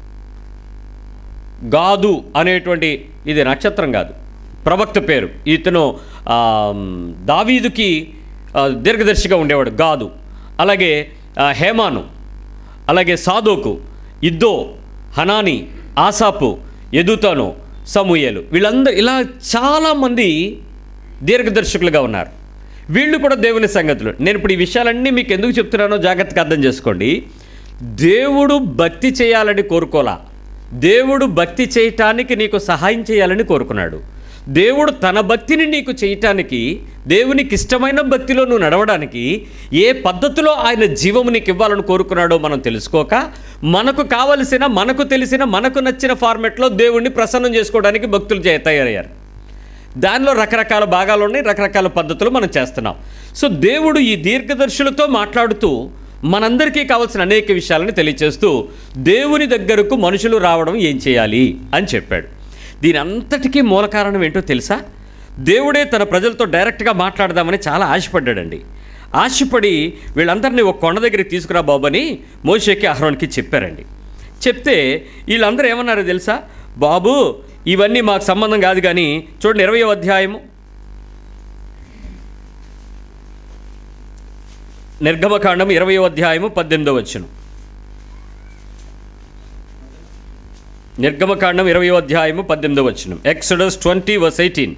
గాదు అనేటువంటి ఇది నక్షత్రం కాదు ప్రవక్త పేరు ఇతను ఆ, దావీదుకి ఆ, దీర్ఘదర్శిగా ఉండేవాడు గాదు అలాగే ఆ, హేమాను అలాగే సాదోకు ఇద్దో హనాని ఆసాపు ఎదుతాను సమూయేలు వీళ్ళందరూ ఇలా చాలామంది దీర్ఘదర్శకులుగా ఉన్నారు వీళ్ళు కూడా దేవుని సంగతులు నేను ఇప్పుడు ఈ విషయాలన్నీ మీకు ఎందుకు చెప్తున్నానో జాగ్రత్తగా అర్థం చేసుకోండి దేవుడు భక్తి చేయాలని కోరుకోలా దేవుడు భక్తి చేయటానికి నీకు సహాయం చేయాలని కోరుకున్నాడు దేవుడు తన భక్తిని నీకు చేయటానికి దేవునికి ఇష్టమైన భక్తిలో నువ్వు నడవడానికి ఏ పద్ధతిలో ఆయన జీవము నీకు ఇవ్వాలని కోరుకున్నాడో మనం తెలుసుకోక మనకు కావలసిన మనకు తెలిసిన మనకు నచ్చిన ఫార్మెట్లో దేవుణ్ణి ప్రసన్నం చేసుకోవడానికి భక్తులు చే- తయారయ్యారు దానిలో రకరకాల భాగాలు ఉన్నాయి రకరకాల పద్ధతులు మనం చేస్తున్నాం సో దేవుడు ఈ దీర్ఘదర్శులతో మాట్లాడుతూ మనందరికీ కావాల్సిన అనేక విషయాలను తెలియచేస్తూ దేవుని దగ్గరకు మనుషులు రావడం ఏం చేయాలి అని చెప్పాడు దీని అంతటికీ మూల కారణం ఏంటో తెలుసా దేవుడే తన ప్రజలతో డైరెక్ట్గా మాట్లాడదామని చాలా ఆశపడ్డాడండి ఆశపడి వీళ్ళందరినీ ఒక కొండ దగ్గరికి తీసుకురా బాబు అని మోషేకి అహరోన్కి చెప్పారండి చెప్తే వీళ్ళందరూ ఏమన్నారో తెలుసా బాబు ఇవన్నీ మాకు సంబంధం కాదు కానీ చూడండి ఇరవై అధ్యాయము నిర్గమకాండం ఇరవై అధ్యాయము పద్దెనిమిదో వచ్చును నిర్గమకాండం ఇరవై అధ్యాయము పద్దెనిమిదో వచ్చును ఎక్సడస్ ట్వంటీ వర్స్ ఎయిటీన్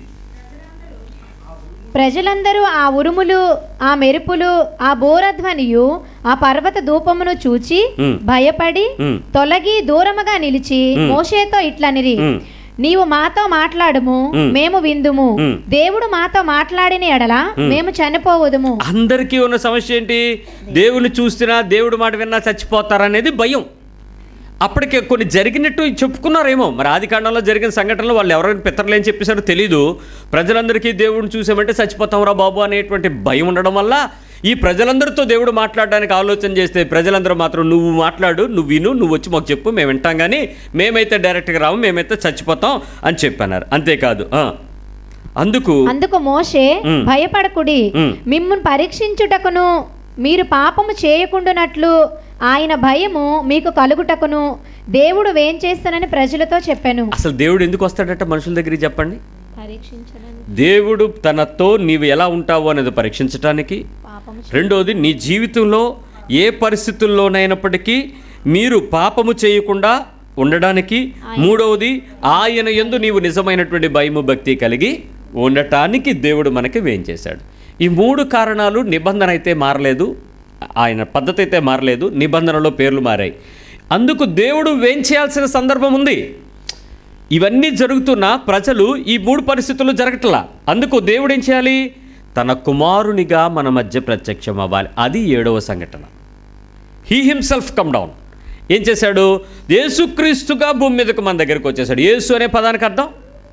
ప్రజలందరూ ఆ ఉరుములు ఆ మెరుపులు ఆ బోరధ్వనియు ఆ పర్వత ధూపమును చూచి మ్. భయపడి మ్. తొలగి దూరముగా నిలిచి మ్. మోషేతో ఇట్లనిరి మ్. నీవు మాతో మాట్లాడుము మ్. మేము విందుము మ్. దేవుడు మాతో మాట్లాడిన ఎడల మేము చనిపోవదుము అందరికీ ఉన్న సమస్య ఏంటి దేవుని చూసినా దేవుడు మాట విన్నా చచ్చిపోతారనేది భయం అప్పటికే కొన్ని జరిగినట్టు చెప్పుకున్నారేమో మరి ఆది కాండంలో జరిగిన సంఘటనలు వాళ్ళు ఎవరైనా పితరులు ఏం చెప్పేశారో తెలీదు ప్రజలందరికీ దేవుడిని చూసామంటే చచ్చిపోతాంరా బాబు అనేటువంటి భయం ఉండడం వల్ల ఈ ప్రజలందరితో దేవుడు మాట్లాడడానికి ఆలోచన చేస్తే ప్రజలందరూ మాత్రం నువ్వు మాట్లాడు నువ్వు విను నువ్వు వచ్చి మాకు చెప్పు మేము వింటాం కానీ మేమైతే డైరెక్ట్గా రాము మేమైతే చచ్చిపోతాం అని చెప్పన్నారు అంతేకాదు ఆ. అందుకు అందుకు మోషే మ్. భయపడకుడి మ్. మిమ్మును పరీక్షించుటకును మీరు పాపము చేయకుండునట్లు ఆయన భయము మీకు కలుగుటకును దేవుడు వేం చేస్తానని ప్రజలతో చెప్పాను అసలు దేవుడు ఎందుకు వస్తాడట మనుషుల దగ్గరికి చెప్పండి పరీక్షించడానికి దేవుడు తనతో నీవు ఎలా ఉంటావు అనేది పరీక్షించటానికి పాపము రెండోది నీ జీవితంలో ఏ పరిస్థితుల్లోనైనప్పటికీ మీరు పాపము చేయకుండా ఉండడానికి మూడవది ఆయన యందు నీవు నిజమైనటువంటి భయము భక్తి కలిగి ఉండటానికి దేవుడు మనకి వేయించేశాడు ఈ మూడు కారణాలు నిబంధన అయితే మారలేదు ఆయన పద్ధతి అయితే మారలేదు నిబంధనలో పేర్లు మారాయి అందుకు దేవుడు వేయించేయాల్సిన సందర్భం ఉంది ఇవన్నీ జరుగుతున్న ప్రజలు ఈ మూడు పరిస్థితులు జరగట్లా అందుకు దేవుడు ఏం చేయాలి తన కుమారునిగా మన మధ్య ప్రత్యక్షం అవ్వాలి అది ఏడవ సంఘటన హీ హిమ్సెల్ఫ్ కమ్ డౌన్ ఏం చేశాడు యేసుక్రీస్తుగా భూమి మీదకు మన దగ్గరికి వచ్చేసాడు యేసు అనే పదానికి అర్థం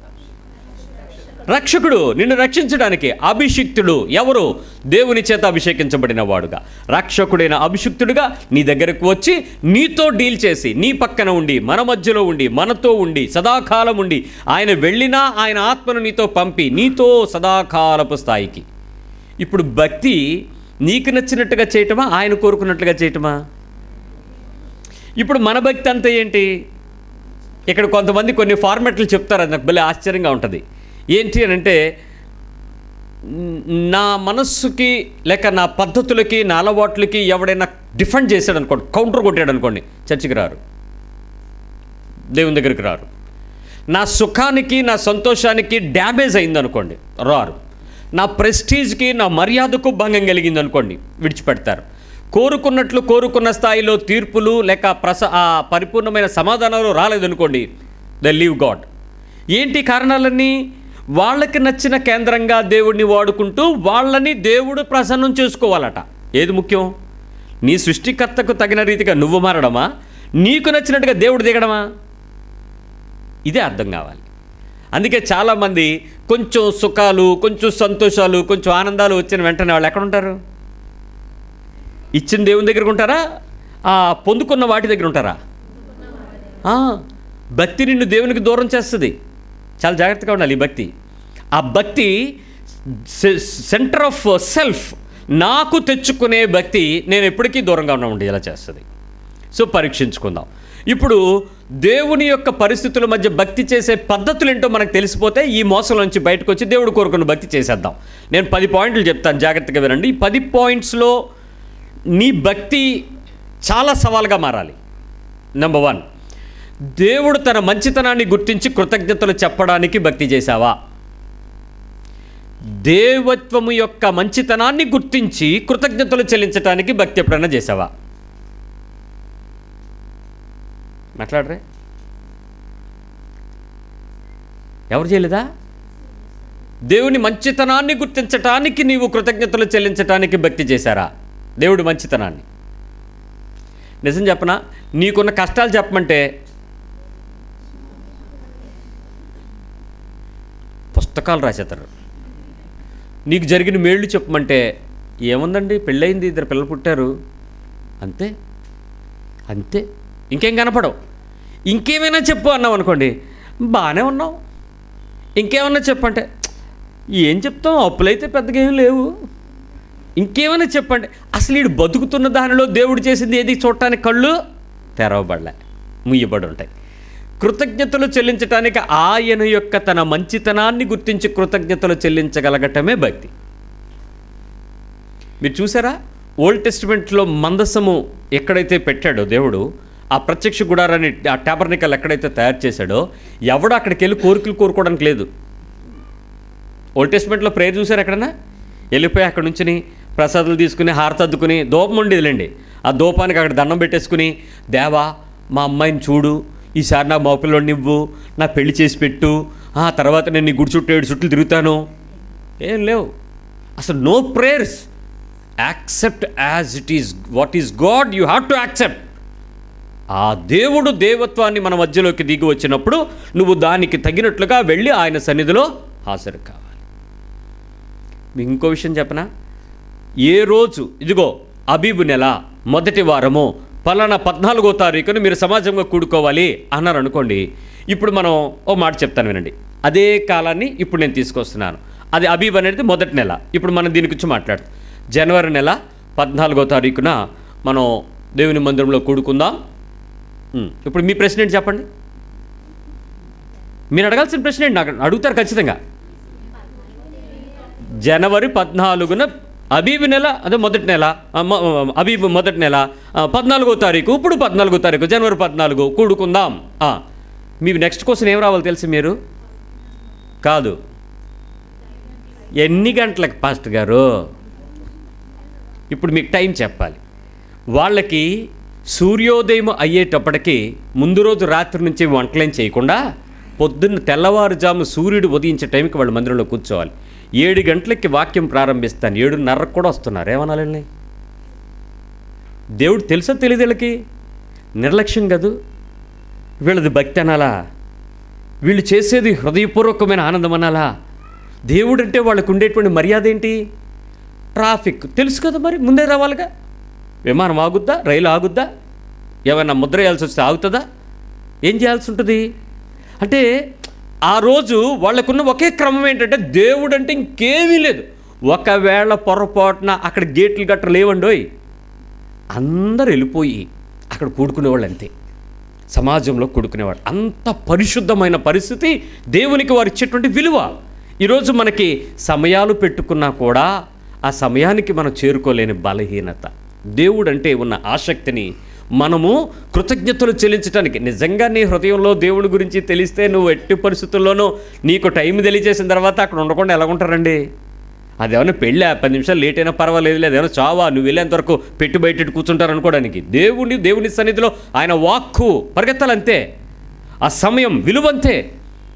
రక్షకుడు నిన్ను రక్షించడానికి అభిషిక్తుడు ఎవరు దేవుని చేత అభిషేకించబడిన వాడుగా రక్షకుడైన అభిషిక్తుడుగా నీ దగ్గరకు వచ్చి నీతో డీల్ చేసి నీ పక్కన ఉండి మన మధ్యలో ఉండి మనతో ఉండి సదాకాలం ఉండి ఆయన వెళ్ళినా ఆయన ఆత్మను నీతో పంపి నీతో సదాకాలపు స్థాయికి ఇప్పుడు భక్తి నీకు నచ్చినట్టుగా చేయటమా ఆయన కోరుకున్నట్లుగా చేయటమా ఇప్పుడు మన భక్తి అంతా ఏంటి ఇక్కడ కొంతమంది కొన్ని ఫార్మాట్లు చెప్తారు అది నాకు భలే ఆశ్చర్యంగా ఉంటుంది ఏంటి అని అంటే న్- నా మనస్సుకి లేక నా పద్ధతులకి నా అలవాట్లకి ఎవడైనా డిఫెండ్ చేశాడు అనుకోండి కౌంటర్ కొట్టాడు అనుకోండి చర్చికి రారు దేవుని దగ్గరికి రారు నా సుఖానికి నా సంతోషానికి డ్యామేజ్ అయింది అనుకోండి రారు నా ప్రెస్టీజ్కి నా మర్యాదకు భంగం కలిగింది అనుకోండి విడిచిపెడతారు కోరుకున్నట్లు కోరుకున్న స్థాయిలో తీర్పులు లేక ప్రస ఆ పరిపూర్ణమైన సమాధానాలు రాలేదనుకోండి ద లీవ్ గాడ్ ఏంటి కారణాలన్నీ వాళ్ళకి నచ్చిన కేంద్రంగా దేవుడిని వాడుకుంటూ వాళ్ళని దేవుడు ప్రసన్నం చేసుకోవాలట ఏది ముఖ్యం నీ సృష్టికర్తకు తగిన రీతిగా నువ్వు మారడమా నీకు నచ్చినట్టుగా దేవుడు దిగడమా ఇదే అర్థం కావాలి అందుకే చాలామంది కొంచెం సుఖాలు కొంచెం సంతోషాలు కొంచెం ఆనందాలు వచ్చిన వెంటనే వాళ్ళు ఎక్కడ ఉంటారు ఇచ్చిన దేవుని దగ్గర ఉంటారా ఆ పొందుకున్న వాటి దగ్గర ఉంటారా ఆ, భక్తి నిన్ను దేవునికి దూరం చేస్తుంది చాలా జాగ్రత్తగా ఉండాలి ఈ భక్తి ఆ భక్తి సెంటర్ ఆఫ్ సెల్ఫ్ నాకు తెచ్చుకునే భక్తి నేను ఎప్పటికీ దూరంగా ఉండి ఇలా చేస్తుంది సో పరీక్షించుకుందాం ఇప్పుడు దేవుని యొక్క పరిస్థితుల మధ్య భక్తి చేసే పద్ధతులు ఏంటో మనకు తెలిసిపోతే ఈ మోసం నుంచి బయటకు వచ్చి దేవుడు కోరుకున్న భక్తి చేసేద్దాం నేను పది పాయింట్లు చెప్తాను జాగ్రత్తగా వినండి ఈ పది పాయింట్స్లో నీ భక్తి చాలా సవాల్గా మారాలి నెంబర్ వన్ దేవుడు తన మంచితనాన్ని గుర్తించి కృతజ్ఞతలు చెప్పడానికి భక్తి చేశావా దేవత్వము యొక్క మంచితనాన్ని గుర్తించి కృతజ్ఞతలు చెల్లించడానికి భక్తి ఎప్పుడైనా చేసావా మాట్లాడరే ఎవరు చేయలేదా దేవుని మంచితనాన్ని గుర్తించటానికి నీవు కృతజ్ఞతలు చెల్లించటానికి భక్తి చేశారా దేవుడి మంచితనాన్ని నిజం చెప్పనా నీకున్న కష్టాలు చెప్పమంటే పుస్తకాలు రాసేస్తారు నీకు జరిగిన మేళ్ళు చెప్పమంటే ఏముందండి పెళ్ళయింది ఇద్దరు పిల్లలు పుట్టారు అంతే అంతే ఇంకేం కనపడవు ఇంకేమైనా చెప్పు అన్నావు అనుకోండి బాగానే ఉన్నావు ఇంకేమన్నా చెప్పంటే ఏం చెప్తాం అప్పులైతే పెద్దగా ఏం లేవు ఇంకేమైనా చెప్పండి అసలు వీడు బతుకుతున్న దానిలో దేవుడు చేసింది ఏది చూడటానికి కళ్ళు తెరవబడలే ముయ్యబడి ఉంటాయి కృతజ్ఞతలు చెల్లించటానికి ఆయన యొక్క తన మంచితనాన్ని గుర్తించి కృతజ్ఞతలు చెల్లించగలగటమే భక్తి మీరు చూసారా ఓల్డ్ టెస్టిమెంట్లో మందసము ఎక్కడైతే పెట్టాడో దేవుడు ఆ ప్రత్యక్ష గుడారాన్ని ఆ టాబర్నికల్ ఎక్కడైతే తయారు చేశాడో ఎవడు అక్కడికి వెళ్ళి కోరికలు కోరుకోవడానికి లేదు ఓల్డ్ టెస్ట్మెంట్లో ప్రేయర్ చూసారు ఎక్కడన్నా వెళ్ళిపోయి అక్కడ నుంచి ప్రసాదాలు తీసుకుని హారతద్దుకుని దూపం ఉండేదిలేండి ఆ దూపానికి అక్కడ దండం పెట్టేసుకుని దేవా మా అమ్మాయిని చూడు ఈసారి నా మోపిల్లోని ఇవ్వు నా పెళ్లి చేసి పెట్టు ఆ తర్వాత నేను నీ గుడి చుట్టూ ఏడు చుట్లు తిరుగుతాను ఏం లేవు అసలు no prayers accept as it is what is God you have to accept ఆ దేవుడు దేవత్వాన్ని మన మధ్యలోకి దిగి వచ్చినప్పుడు నువ్వు దానికి తగినట్లుగా వెళ్ళి ఆయన సన్నిధిలో హాజరు కావాలి మీకు ఇంకో విషయం చెప్పనా ఏ రోజు ఇదిగో అబీబు నెల మొదటి వారము పలానా పద్నాలుగో తారీఖున మీరు సమాజంగా కూడుకోవాలి అన్నారు అనుకోండి ఇప్పుడు మనం ఓ మాట చెప్తాను వినండి అదే కాలాన్ని ఇప్పుడు నేను తీసుకొస్తున్నాను అది అబీబ్ అనేది మొదటి నెల ఇప్పుడు మనం దీని గురించి మాట్లాడుతాం జనవరి నెల పద్నాలుగో తారీఖున మనం దేవుని మందిరంలో కూడుకుందాం ఉమ్, ఇప్పుడు మీ ప్రశ్న ఏంటి చెప్పండి మీరు అడగాల్సిన ప్రశ్న ఏంటి నాకు అడుగుతారు ఖచ్చితంగా జనవరి పద్నాలుగున అబీబ్ నెల అదే మొదటి నెల ఆ, మొ- అబీబ్ మొదటి నెల ఆ, పద్నాలుగో తారీఖు ఇప్పుడు పద్నాలుగో తారీఖు జనవరి పద్నాలుగు కూడుకుందాం ఆ, మీ నెక్స్ట్ క్వశ్చన్ ఏం రావాలి తెలిసి మీరు కాదు ఎన్ని గంటలకు పాస్ట్ గారు ఇప్పుడు మీకు టైం చెప్పాలి వాళ్ళకి సూర్యోదయం అయ్యేటప్పటికి ముందు రోజు రాత్రి నుంచి వంటలేం చేయకుండా పొద్దున్న తెల్లవారుజాము సూర్యుడు ఉదయించే టైంకి వాళ్ళ మందిరంలో కూర్చోవాలి ఏడు గంటలకి వాక్యం ప్రారంభిస్తాను ఏడున్నరకు కూడా వస్తున్నారు ఏమనాలండి దేవుడు తెలుసో తెలియదు వీళ్ళకి నిర్లక్ష్యం కాదు వీళ్ళది భక్తి అనాలా వీళ్ళు చేసేది హృదయపూర్వకమైన ఆనందం అనాలా దేవుడు అంటే వాళ్ళకు ఉండేటువంటి మర్యాద ఏంటి ట్రాఫిక్ తెలుసు కదా మరి ముందే రావాలిగా విమానం ఆగుద్దా రైలు ఆగుద్దా ఏమైనా ముద్ర వేయాల్సి వస్తే ఆగుతుందా ఏం చేయాల్సి ఉంటుంది అంటే ఆ రోజు వాళ్ళకున్న ఒకే క్రమం ఏంటంటే దేవుడు అంటే ఇంకేమీ లేదు ఒకవేళ పొరపాటున అక్కడ గేట్లు గట్ర లేవండోయ్ అందరు వెళ్ళిపోయి అక్కడ కూడుకునేవాళ్ళు అంతే సమాజంలో కూడుకునేవాడు అంత పరిశుద్ధమైన పరిస్థితి దేవునికి వారు ఇచ్చేటువంటి విలువ ఈరోజు మనకి సమయాలు పెట్టుకున్నా కూడా ఆ సమయానికి మనం చేరుకోలేని బలహీనత దేవుడు అంటే ఉన్న ఆసక్తిని మనము కృతజ్ఞతలు చెల్లించడానికి నిజంగా నీ హృదయంలో దేవుడి గురించి తెలిస్తే నువ్వు ఎట్టి పరిస్థితుల్లోనూ నీకు టైం తెలియజేసిన తర్వాత అక్కడ ఉండకుండా ఎలాగుంటారండి అదేమన్నా పెళ్ళి పది నిమిషాలు లేట్ అయినా పర్వాలేదు లేదు ఏమైనా చావా నువ్వు వెళ్ళేంతవరకు పెట్టి బయట కూర్చుంటారు అనుకోవడానికి దేవుని దేవుని సన్నిధిలో ఆయన వాక్కు పరిగెత్తాలంతే ఆ సమయం విలువంతే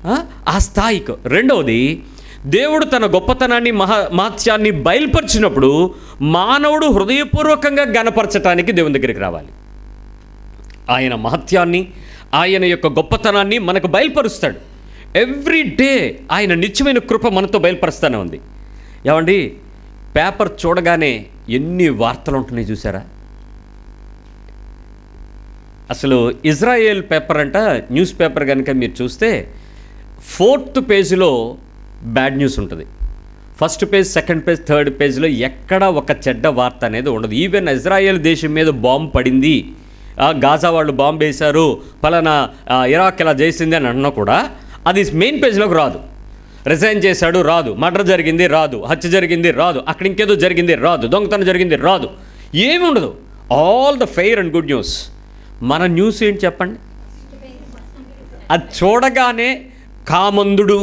ఆ? ఆ స్థాయికి రెండవది దేవుడు తన గొప్పతనాన్ని మహా మహత్యాన్ని బయలుపరిచినప్పుడు మానవుడు హృదయపూర్వకంగా గనపరచటానికి దేవుని దగ్గరికి రావాలి ఆయన మహత్యాన్ని ఆయన యొక్క గొప్పతనాన్ని మనకు బయలుపరుస్తాడు ఎవ్రీ డే ఆయన నిత్యమైన కృప మనతో బయలుపరుస్తూనే ఉంది ఏమండి పేపర్ చూడగానే ఎన్ని వార్తలు ఉంటున్నాయి చూసారా అసలు ఇజ్రాయేల్ పేపర్ అంట న్యూస్ పేపర్ కనుక మీరు చూస్తే ఫోర్త్ పేజీలో బ్యాడ్ న్యూస్ ఉంటుంది first page second page third పేజ్లో ఎక్కడ ఒక చెడ్డ వార్త అనేది ఉండదు ఈవెన్ ఇజ్రాయెల్ దేశం మీద బాంబు పడింది ఆ, గాజా వాళ్ళు బాంబు వేశారు పలానా ఆ, ఇరాక్ ఇలా చేసింది అని అన్నా కూడా అది మెయిన్ పేజ్లోకి రాదు రిజైన్ చేశాడు రాదు మర్డర్ జరిగింది రాదు హత్య జరిగింది రాదు అక్కడ ఇంకేదో జరిగింది రాదు దొంగతనం జరిగింది రాదు ఏమి ఉండదు all the fair and good news మన న్యూస్ ఏంటి చెప్పండి అది చూడగానే కామందుడు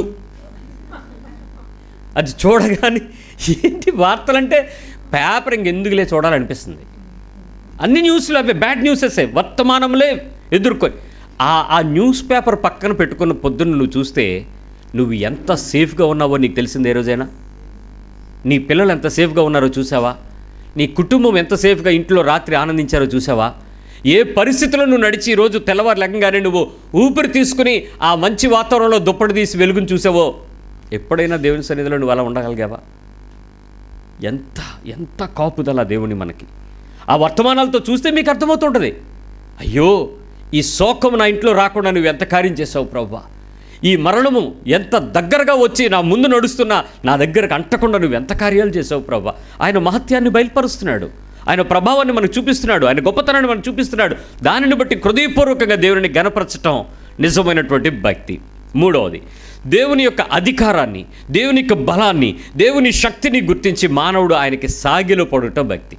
అది చూడగానే ఏంటి వార్తలంటే పేపర్ ఇంకెందుకులే చూడాలనిపిస్తుంది అన్ని న్యూస్లు అవే బ్యాడ్ న్యూసెసే వర్తమానంలే ఎదుర్కొని ఆ ఆ న్యూస్ పేపర్ పక్కన పెట్టుకున్న పొద్దున్న నువ్వు చూస్తే నువ్వు ఎంత సేఫ్గా ఉన్నావో నీకు తెలిసింది ఏ రోజైనా నీ పిల్లలు ఎంత సేఫ్గా ఉన్నారో చూసావా నీ కుటుంబం ఎంత సేఫ్గా ఇంట్లో రాత్రి ఆనందించారో చూసావా ఏ పరిస్థితుల్లో నువ్వు నడిచి ఈ రోజు తెల్లవారు లెక్కగానే నువ్వు ఊపిరి తీసుకుని ఆ మంచి వాతావరణంలో దుప్పటి తీసి వెలుగుని చూసావో ఎప్పుడైనా దేవుని సన్నిధిలో నువ్వు అలా ఉండగలిగావా ఎంత ఎంత కాపుదల దేవుని మనకి ఆ వర్తమానాలతో చూస్తే మీకు అర్థమవుతుంటుంది అయ్యో ఈ శోకం నా ఇంట్లో రాకుండా నువ్వు ఎంత కార్యం చేసావు ప్రవ్వా ఈ మరణము ఎంత దగ్గరగా వచ్చి నా ముందు నడుస్తున్నా నా దగ్గరకు అంటకుండా నువ్వు ఎంత కార్యాలు చేసావు ప్రవ్వా ఆయన మహత్యాన్ని బయలుపరుస్తున్నాడు ఆయన ప్రభావాన్ని మనకు చూపిస్తున్నాడు ఆయన గొప్పతనాన్ని మనకు చూపిస్తున్నాడు దానిని బట్టి హృదయపూర్వకంగా దేవుని గనపరచటం నిజమైనటువంటి భక్తి మూడవది దేవుని యొక్క అధికారాన్ని దేవుని యొక్క బలాన్ని దేవుని శక్తిని గుర్తించి మానవుడు ఆయనకి సాగిలో పడుట భక్తి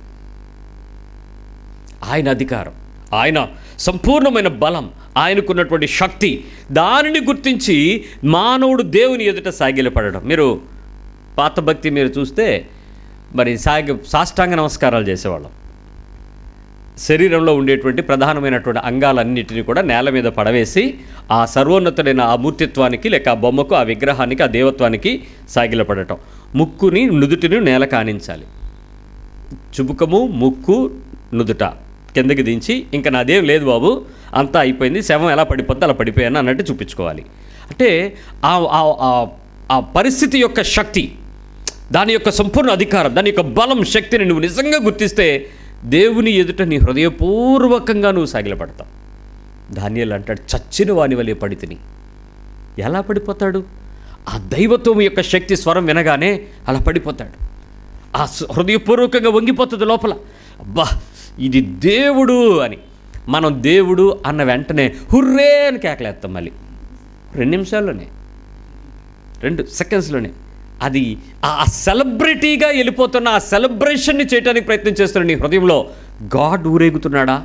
ఆయన అధికారం ఆయన సంపూర్ణమైన బలం ఆయనకున్నటువంటి శక్తి దానిని గుర్తించి మానవుడు దేవుని ఎదుట సాగిలపడడం మీరు పాత భక్తి మీరు చూస్తే మరి సాగి సాష్టాంగ నమస్కారాలు చేసేవాళ్ళం శరీరంలో ఉండేటువంటి ప్రధానమైనటువంటి అంగాలన్నిటిని కూడా నేల మీద పడవేసి ఆ సర్వోన్నతుడైన ఆ మూర్తిత్వానికి లేక ఆ బొమ్మకు ఆ విగ్రహానికి ఆ దేవత్వానికి సాగిలపడటం ముక్కుని నుదుటిని నేల కానించాలి చుబుకము ముక్కు నుదుట కిందకి దించి ఇంకా నాదేం లేదు బాబు అంతా అయిపోయింది శవం ఎలా పడిపోద్దో అలా పడిపోయాను అన్నట్టు చూపించుకోవాలి అంటే ఆ ఆ- ఆ- ఆ పరిస్థితి యొక్క శక్తి దాని యొక్క సంపూర్ణ అధికారం దాని యొక్క బలం శక్తిని నువ్వు నిజంగా గుర్తిస్తే దేవుని ఎదుట నీ హృదయపూర్వకంగా నువ్వు సాగిలపడతావు ధాన్యాలు అంటాడు చచ్చిన వాని వలె పడితిని ఎలా పడిపోతాడు ఆ దైవత్వం యొక్క శక్తి స్వరం వినగానే అలా పడిపోతాడు ఆ స- హృదయపూర్వకంగా వంగిపోతుంది లోపల అబ్బా ఇది దేవుడు అని మనం దేవుడు అన్న వెంటనే హుర్రే అని కేకలేస్తాం మళ్ళీ రెండు నిమిషాల్లోనే రెండు సెకండ్స్లోనే అది ఆ సెలబ్రిటీగా వెళ్ళిపోతున్న ఆ సెలబ్రేషన్ని చేయడానికి ప్రయత్నం చేస్తున్న నీ హృదయంలో గాడ్ ఊరేగుతున్నాడా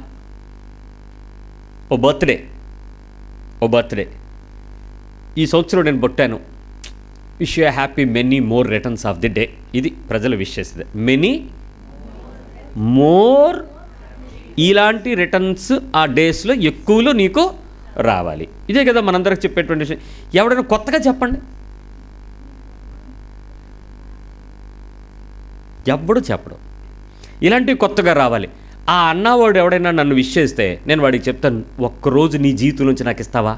ఓ బర్త్డే ఓ బర్త్డే ఈ సంవత్సరం నేను బొట్టాను wish you happy many more returns of the day ఇది ప్రజలు విష్ చేసేది మెనీ మోర్ ఇలాంటి రిటర్న్స్ ఆ డేస్లో ఎక్కువలో నీకు రావాలి ఇదే కదా మనందరికి చెప్పేటువంటి విషయం ఎవడైనా కొత్తగా చెప్పండి ఎవ్వడు చెప్పడు ఇలాంటివి కొత్తగా రావాలి ఆ అన్నవాడు ఎవడైనా నన్ను విష్ చేస్తే నేను వాడికి చెప్తాను ఒక్కరోజు నీ జీవితం నుంచి నాకు ఇస్తావా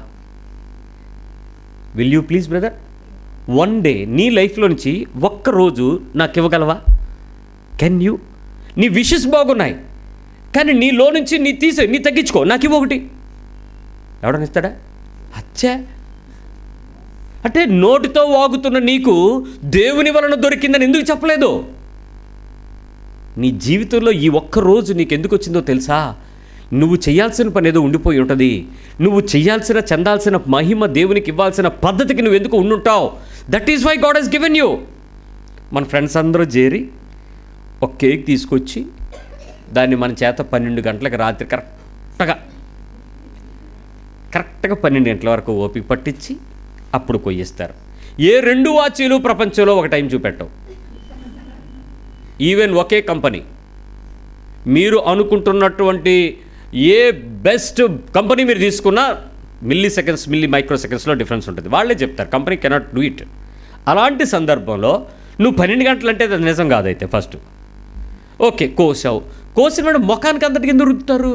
will you please brother one day నీ లైఫ్లో నుంచి ఒక్కరోజు నాకు ఇవ్వగలవా కెన్ యూ నీ విషెస్ బాగున్నాయి కానీ నీలో నుంచి నీ తీసే నీ తగ్గించుకో నాకు ఇవ్వ ఒకటి ఎవడని ఇస్తాడా అచ్చా అంటే నోటితో వాగుతున్న నీకు దేవుని వలన దొరికిందని ఎందుకు చెప్పలేదు నీ జీవితంలో ఈ ఒక్క రోజు నీకు ఎందుకు వచ్చిందో తెలుసా నువ్వు చేయాల్సిన పని ఏదో ఉండిపోయి ఉంటుంది నువ్వు చేయాల్సిన చెందాల్సిన మహిమ దేవునికి ఇవ్వాల్సిన పద్ధతికి నువ్వు ఎందుకు ఉండుంటావు that is why God he's given you మన ఫ్రెండ్స్ అందరూ చేరి ఒక కేక్ తీసుకొచ్చి దాన్ని మన చేత పన్నెండు గంటలకు రాత్రి కరెక్ట్గా కరెక్ట్గా పన్నెండు గంటల వరకు ఓపిక పట్టించి అప్పుడు కొయ్యిస్తారు ఏ రెండు వాచీలు ప్రపంచంలో ఒక టైం చూపెట్టవు ఈవెన్ ఒకే కంపెనీ మీరు అనుకుంటున్నటువంటి ఏ బెస్ట్ కంపెనీ మీరు తీసుకున్నా మిల్లీ సెకండ్స్ మిల్లీ మైక్రో సెకండ్స్లో డిఫరెన్స్ ఉంటుంది వాళ్ళే చెప్తారు కంపెనీ కెనాట్ డూ ఇట్ అలాంటి సందర్భంలో నువ్వు పన్నెండు గంటలు అంటే అది నిజం కాదైతే ఫస్ట్ ఓకే కోసావు కోసిన మేడం ముఖానికి అంతటికి ఎందుకు రుద్దుతారు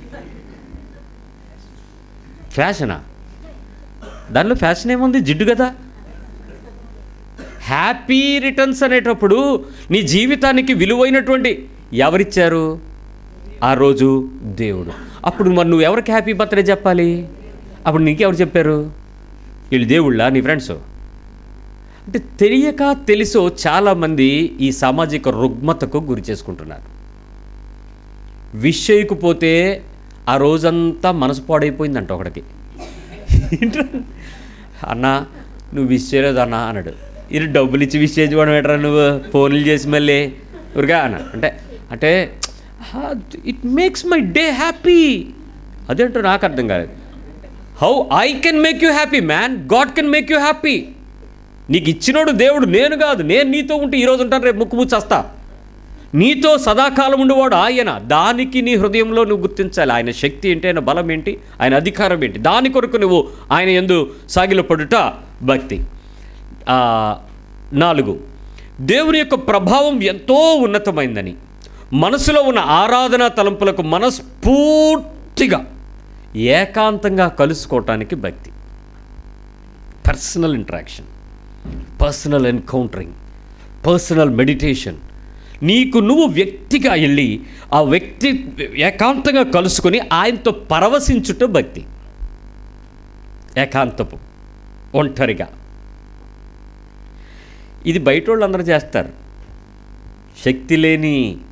ఫ్యాషనా దానిలో ఫ్యాషన్ ఏముంది జిడ్డు కదా హ్యాపీ రిటర్న్స్ అనేటప్పుడు నీ జీవితానికి విలువైనటువంటి ఎవరిచ్చారు ఆ రోజు దేవుడు అప్పుడు మరి నువ్వు ఎవరికి హ్యాపీ బర్త్డే చెప్పాలి అప్పుడు నీకెవరు చెప్పారు వీళ్ళు దేవుళ్ళా నీ ఫ్రెండ్స్ అంటే తెలియక తెలుసో చాలామంది ఈ సామాజిక రుగ్మతకు గురి చేసుకుంటున్నారు విష్ చేయకపోతే ఆ రోజంతా మనసు పాడైపోయిందంట ఒకడికి ఏంట్రా? అన్నా నువ్వు విష్ చేయలేదు అన్నా అన్నాడు ఇది డబ్బులు ఇచ్చి విష్ చేసుకోవడం ఏంట్రా నువ్వు ఫోన్లు చేసి మళ్ళీ ఊరిగా అన్న అంటే అంటే it makes my day happy అదేంటో నాకు అర్థం కాలేదు how I can make you happy man God can make you happy నీకు ఇచ్చినోడు దేవుడు నేను కాదు నేను నీతో ఉంటే ఈరోజు ఉంటాను రేపు ముక్కు ముచ్చస్తా నీతో సదాకాలం ఉండేవాడు ఆయన దానికి నీ హృదయంలో నువ్వు గుర్తించాలి ఆయన శక్తి ఏంటి ఆయన బలం ఏంటి ఆయన అధికారం ఏంటి దాని కొరకు నువ్వు ఆయన ఎందు సాగిలపడుట భక్తి ఆ, నాలుగు దేవుని యొక్క ప్రభావం ఎంతో ఉన్నతమైందని మనసులో ఉన్న ఆరాధనా తలంపులకు మనస్ఫూర్తిగా ఏకాంతంగా కలుసుకోవటానికి భక్తి personal interaction personal encountering personal meditation నీకు నువ్వు వ్యక్తిగా వెళ్ళి ఆ వ్యక్తి ఏకాంతంగా కలుసుకొని ఆయనతో పరవశించుట భక్తి ఏకాంతపు ఒంటరిగా ఇది బయట వాళ్ళు అందరూ చేస్తారు శక్తి లేని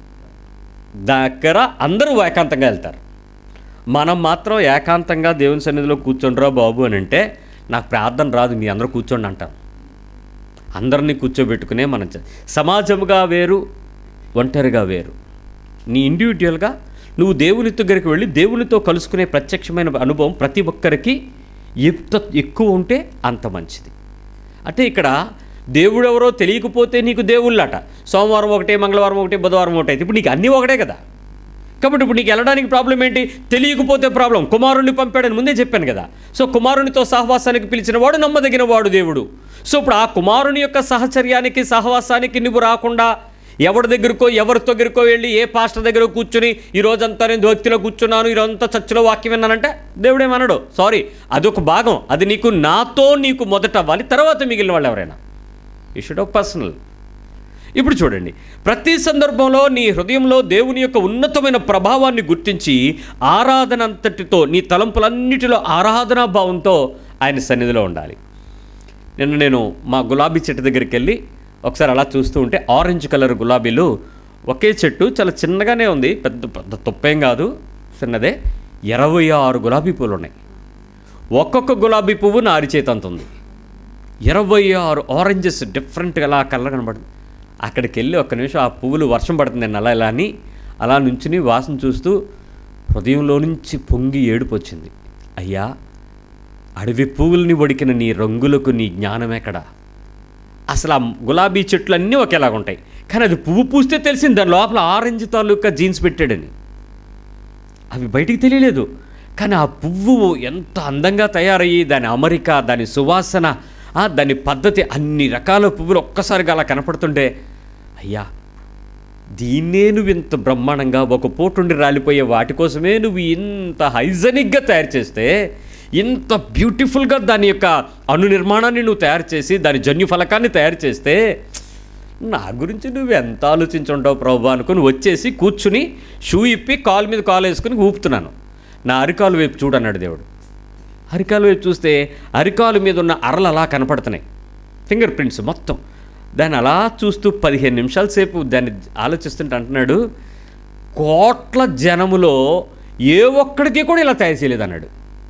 దగ్గర అందరూ ఏకాంతంగా వెళ్తారు మనం మాత్రం ఏకాంతంగా దేవుని సన్నిధిలో కూర్చోండిరా బాబు అని అంటే నాకు ప్రార్థన రాదు మీ అందరూ కూర్చోండి అంటాను అందరినీ కూర్చోబెట్టుకునే మనం చే- సమాజముగా వేరు ఒంటరిగా వేరు నీ ఇండివిజువల్గా నువ్వు దేవుని దగ్గరికి వెళ్ళి దేవునితో కలుసుకునే ప్రత్యక్షమైన అనుభవం ప్రతి ఒక్కరికి ఎంత ఎక్కువ ఉంటే అంత మంచిది అంటే ఇక్కడ దేవుడు ఎవరో తెలియకపోతే నీకు దేవుళ్ళట సోమవారం ఒకటే మంగళవారం ఒకటే బుధవారం ఒకటే ఇప్పుడు నీకు అన్నీ ఒకటే కదా కాబట్టి ఇప్పుడు నీకు వెళ్ళడానికి ప్రాబ్లం ఏంటి తెలియకపోతే ప్రాబ్లం కుమారుణ్ణి పంపాడని ముందే చెప్పాను కదా సో కుమారునితో సహవాసానికి పిలిచిన వాడు నమ్మదగిన వాడు దేవుడు సో ఇప్పుడు ఆ కుమారుని యొక్క సహచర్యానికి సహవాసానికి నువ్వు రాకుండా ఎవరి దగ్గరకో ఎవరి దగ్గరకో వెళ్ళి ఏ పాస్టర్ దగ్గర కూర్చుని ఈ రోజంతా నేను భక్తిలో కూర్చున్నాను ఈ రోజంతా చర్చిలో వాక్యం విన్నానంటే దేవుడేమనడు సారీ అదొక భాగం అది నీకు నాతో నీకు మొదట అవ్వాలి తర్వాత మిగిలిన వాళ్ళు ఎవరైనా ఈ షుడ్ ఆఫ్ పర్సనల్ ఇప్పుడు చూడండి ప్రతి సందర్భంలో నీ హృదయంలో దేవుని యొక్క ఉన్నతమైన ప్రభావాన్ని గుర్తించి ఆరాధన అంతటితో నీ తలంపులన్నిటిలో ఆరాధనా భావంతో ఆయన సన్నిధిలో ఉండాలి నిన్న నేను మా గులాబీ చెట్టు దగ్గరికి వెళ్ళి ఒకసారి అలా చూస్తూ ఉంటే ఆరెంజ్ కలర్ గులాబీలు ఒకే చెట్టు చాలా చిన్నగానే ఉంది పెద్ద పెద్ద తొప్పేం కాదు చిన్నదే ఇరవై ఆరు గులాబీ పూలు ఉన్నాయి ఒక్కొక్క గులాబీ పువ్వు నా అరిచేతి అంత ఉంది ఇరవై ఆరు ఆరెంజెస్ డిఫరెంట్గా అలా కలర్ కనబడుతుంది అక్కడికి వెళ్ళి ఒక్క నిమిషం ఆ పువ్వులు వర్షం పడుతుంది అలా ఇలా అని అలా నుంచుని వాసన చూస్తూ హృదయంలో నుంచి పొంగి ఏడుపు వచ్చింది అయ్యా అడవి పువ్వుల్ని వడికిన నీ రంగులకు నీ జ్ఞానం ఎక్కడా అసలు ఆ గులాబీ చెట్లు అన్నీ ఒకేలాగా ఉంటాయి కానీ అది పువ్వు పూస్తే తెలిసింది దాని లోపల ఆరెంజ్ తాలూకా జీన్స్ పెట్టాడని అవి బయటికి తెలియలేదు కానీ ఆ పువ్వు ఎంత అందంగా తయారయ్యి దాని అమరిక దాని సువాసన ఆ, దాని పద్ధతి అన్ని రకాల పువ్వులు ఒక్కసారిగా అలా కనపడుతుంటే అయ్యా దీన్నే నువ్వు ఇంత బ్రహ్మాండంగా ఒక పోటుండి రాలిపోయే వాటి కోసమే నువ్వు ఇంత హైజనిక్గా తయారు చేస్తే ఇంత బ్యూటిఫుల్గా దాని యొక్క అణు నిర్మాణాన్ని నువ్వు తయారు చేసి దాని జన్యు ఫలకాన్ని తయారు చేస్తే నా గురించి నువ్వు ఎంత ఆలోచించుంటావు ప్రభు అనుకుని వచ్చేసి కూర్చుని షూ ఇప్పి కాలు మీద కాలు వేసుకుని ఊపుతున్నాను నా అరికాలు వైపు చూడన్నాడు దేవుడు అరికాలు వైపు చూస్తే అరికాలు మీద ఉన్న అరలు అలా కనపడుతున్నాయి ఫింగర్ ప్రింట్స్ మొత్తం దాన్ని అలా చూస్తూ పదిహేను నిమిషాల సేపు దాన్ని ఆలోచిస్తుంటే అంటున్నాడు కోట్ల జనములో ఏ ఒక్కడికి కూడా ఇలా తయారు చేయలేదు అన్నాడు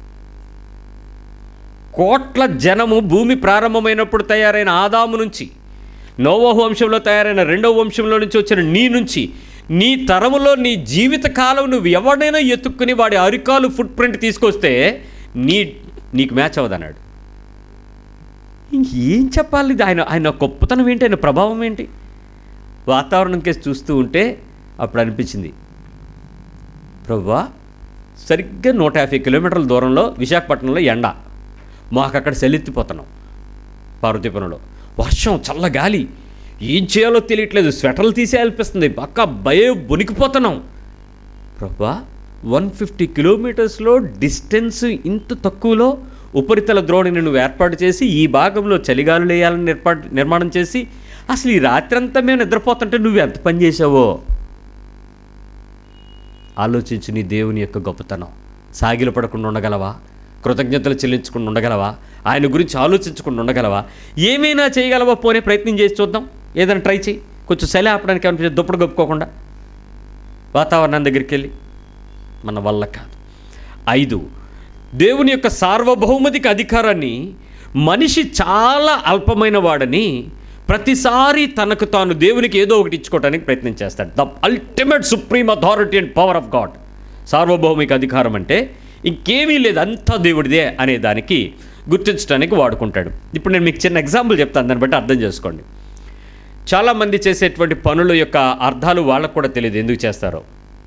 కోట్ల జనము భూమి ప్రారంభమైనప్పుడు తయారైన ఆదాము నుంచి నోవహు వంశంలో తయారైన రెండవ వంశంలో నుంచి వచ్చిన నీ నుంచి నీ తరములో నీ జీవిత కాలం నువ్వు ఎవరినైనా ఎత్తుక్కుని వాడి అరికాలు ఫుట్ ప్రింట్ తీసుకొస్తే నీ నీకు మ్యాచ్ అవ్వదన్నాడు ఇంకేం చెప్పాలి ఇది ఆయన ఆయన గొప్పతనం ఏంటి ఆయన ప్రభావం ఏంటి వాతావరణం కేసు చూస్తూ ఉంటే అప్పుడు అనిపించింది ప్రభువా సరిగ్గా నూట యాభై కిలోమీటర్ల దూరంలో విశాఖపట్నంలో ఎండ మాకు అక్కడ సెలెత్తిపోతున్నాం పార్వతీపురంలో వర్షం చల్ల గాలి ఏం చేయాలో తెలియట్లేదు స్వెటర్లు తీసే అనిపిస్తుంది పక్క భయం బొనికిపోతున్నాం ప్రభా వన్ ఫిఫ్టీ కిలోమీటర్స్లో డిస్టెన్స్ ఇంత తక్కువలో ఉపరితల ద్రోణిని నువ్వు ఏర్పాటు చేసి ఈ భాగంలో చలిగాలు వేయాలని ఏర్పాటు నిర్మాణం చేసి అసలు ఈ రాత్రంతా మేము నిద్రపోతుంటే నువ్వు ఎంత పని చేసావో ఆలోచించి నీ దేవుని యొక్క గొప్పతనం సాగిల పడకుండా ఉండగలవా కృతజ్ఞతలు చెల్లించకుండా ఉండగలవా ఆయన గురించి ఆలోచించకుండా ఉండగలవా ఏమైనా చేయగలవా పోనే ప్రయత్నం చేసి చూద్దాం ఏదైనా ట్రై చేయి కొంచెం చలి ఆపడానికి అనిపించే దుప్పటి గొప్పుకోకుండా వాతావరణం దగ్గరికి వెళ్ళి మన వల్ల కాదు ఐదు దేవుని యొక్క సార్వభౌమతిక అధికారాన్ని మనిషి చాలా అల్పమైన వాడని ప్రతిసారి తనకు తాను దేవునికి ఏదో ఒకటి ఇచ్చుకోవడానికి ప్రయత్నం చేస్తాడు the ultimate supreme authority and power of God సార్వభౌమిక అధికారం అంటే ఇంకేమీ లేదు అంతా దేవుడిదే అనే దానికి గుర్తించడానికి వాడుకుంటాడు ఇప్పుడు నేను మీకు చిన్న ఎగ్జాంపుల్ చెప్తాను దాన్ని బట్టి అర్థం చేసుకోండి చాలామంది చేసేటువంటి పనుల యొక్క అర్థాలు వాళ్ళకు కూడా తెలియదు ఎందుకు చేస్తారో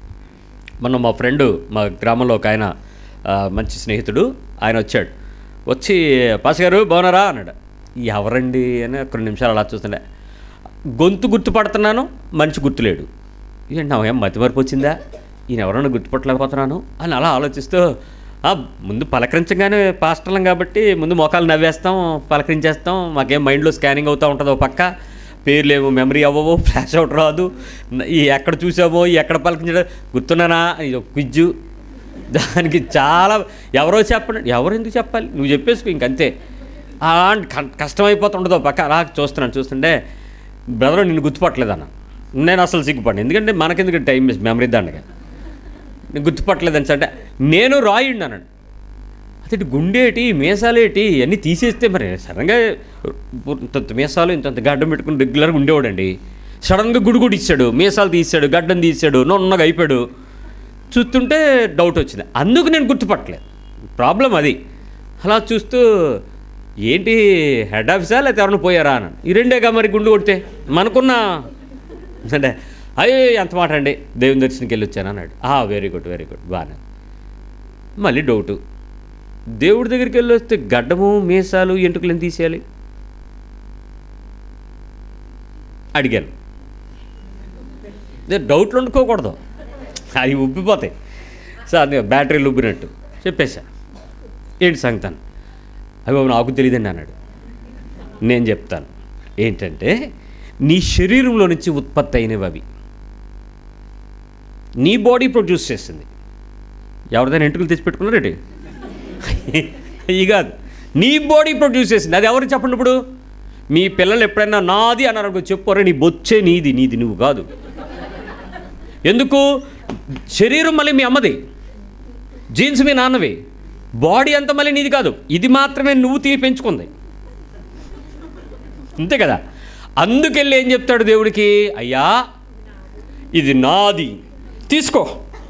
మొన్న మా ఫ్రెండ్ మా గ్రామంలో ఒక ఆయన ఆ, మంచి స్నేహితుడు ఆయన వచ్చాడు వచ్చి పాస్ గారు బాగున్నారా అన్నాడు ఎవరండి అని ఒక రెండు నిమిషాలు అలా చూస్తుండే గొంతు గుర్తుపడుతున్నాను మనిషి గుర్తులేడు ఏంటి నా ఏం మతిమరుపు వచ్చిందా ఈయన ఎవరన్నా గుర్తుపట్టలేకపోతున్నాను అని అలా ఆలోచిస్తూ "ఆ, ముందు పలకరించగానే పాస్టర్లం కాబట్టి ముందు మోకాలు నవ్వేస్తాం పలకరించేస్తాం మాకేం మైండ్లో స్కానింగ్ అవుతూ ఉంటుంది ఒక పక్క పేర్లేమో మెమరీ అవ్వవు ఫ్లాష్ అవుట్ రాదు ఈ ఎక్కడ చూసామో ఈ ఎక్కడ పలకించడం గుర్తున్నానా ఇది ఒక క్విజ్జు దానికి చాలా ఎవరో చెప్పండి ఎవరు ఎందుకు చెప్పాలి నువ్వు చెప్పేసుకో ఇంకంతే అలాంటి క- కష్టమైపోతుండదు ఓ పక్క అలా చూస్తున్నాను చూస్తుంటే బ్రదర్ నిన్ను గుర్తుపట్టలేదన్న నేను అసలు సిగ్గుపడ్డాను ఎందుకంటే మనకెందుకు టైం వేస్ట్ మెమరీ దండగా నేను గుర్తుపట్టలేదని అంటే నేను రాయుండి అన్నాడు అతడి గుండేటి మీసాలేటి అన్నీ తీసేస్తే మరి సడన్గా ఇంత మీసాలు ఇంత గడ్డం పెట్టుకుని రెగ్యులర్గా ఉండేవాడండి సడన్గా గుడి గుడి ఇచ్చాడు మీసాలు తీసాడు గడ్డం తీసాడు నొన్నగా అయిపోయాడు చూస్తుంటే డౌట్ వచ్చింది అందుకు నేను గుర్తుపట్టలేదు ప్రాబ్లం అది అలా చూస్తూ ఏంటి హెడ్ ఆఫీసా లేకపోతే ఎవరైనా పోయారా అని ఈ రెండేగా మరి గుండు కొడితే మనకున్న అంటే అయ్యో ఎంత మాట అండి దేవుని దర్శనకి వెళ్ళి వచ్చాను అన్నాడు వెరీ గుడ్ వెరీ గుడ్ బాగానే మళ్ళీ డౌటు దేవుడి దగ్గరికి వెళ్ళి వస్తే గడ్డము మీసాలు ఎంటుకలను తీసేయాలి అడిగాను నేను డౌట్లు వండుకోకూడదు అవి ఉబ్బిపోతాయి సార్ అది బ్యాటరీలు ఉబ్బినట్టు చెప్పేశా ఏంటి సంగతాను అవి నాకు తెలియదండి అన్నాడు నేను చెప్తాను ఏంటంటే నీ శరీరంలో నుంచి ఉత్పత్తి అయినవి అవి నీ బాడీ ప్రొడ్యూస్ చేసింది ఎవరిదైనా ఎంటుకలు తెచ్చి పెట్టుకున్నారేంటి ఇవి కాదు నీ బాడీ ప్రొడ్యూస్ చేసింది అది ఎవరు చెప్పండి ఇప్పుడు మీ పిల్లలు ఎప్పుడైనా నాది అన్నారు అనుకో చెప్పారు నీ బొచ్చే నీది నీది నువ్వు కాదు ఎందుకు శరీరం మళ్ళీ మీ అమ్మది జీన్స్ మీ నాన్నవి బాడీ అంతా మళ్ళీ నీది కాదు ఇది మాత్రమే నువ్వు తీ పెంచుకుంది అంతే కదా అందుకెళ్ళి ఏం చెప్తాడు దేవుడికి అయ్యా ఇది నాది తీసుకో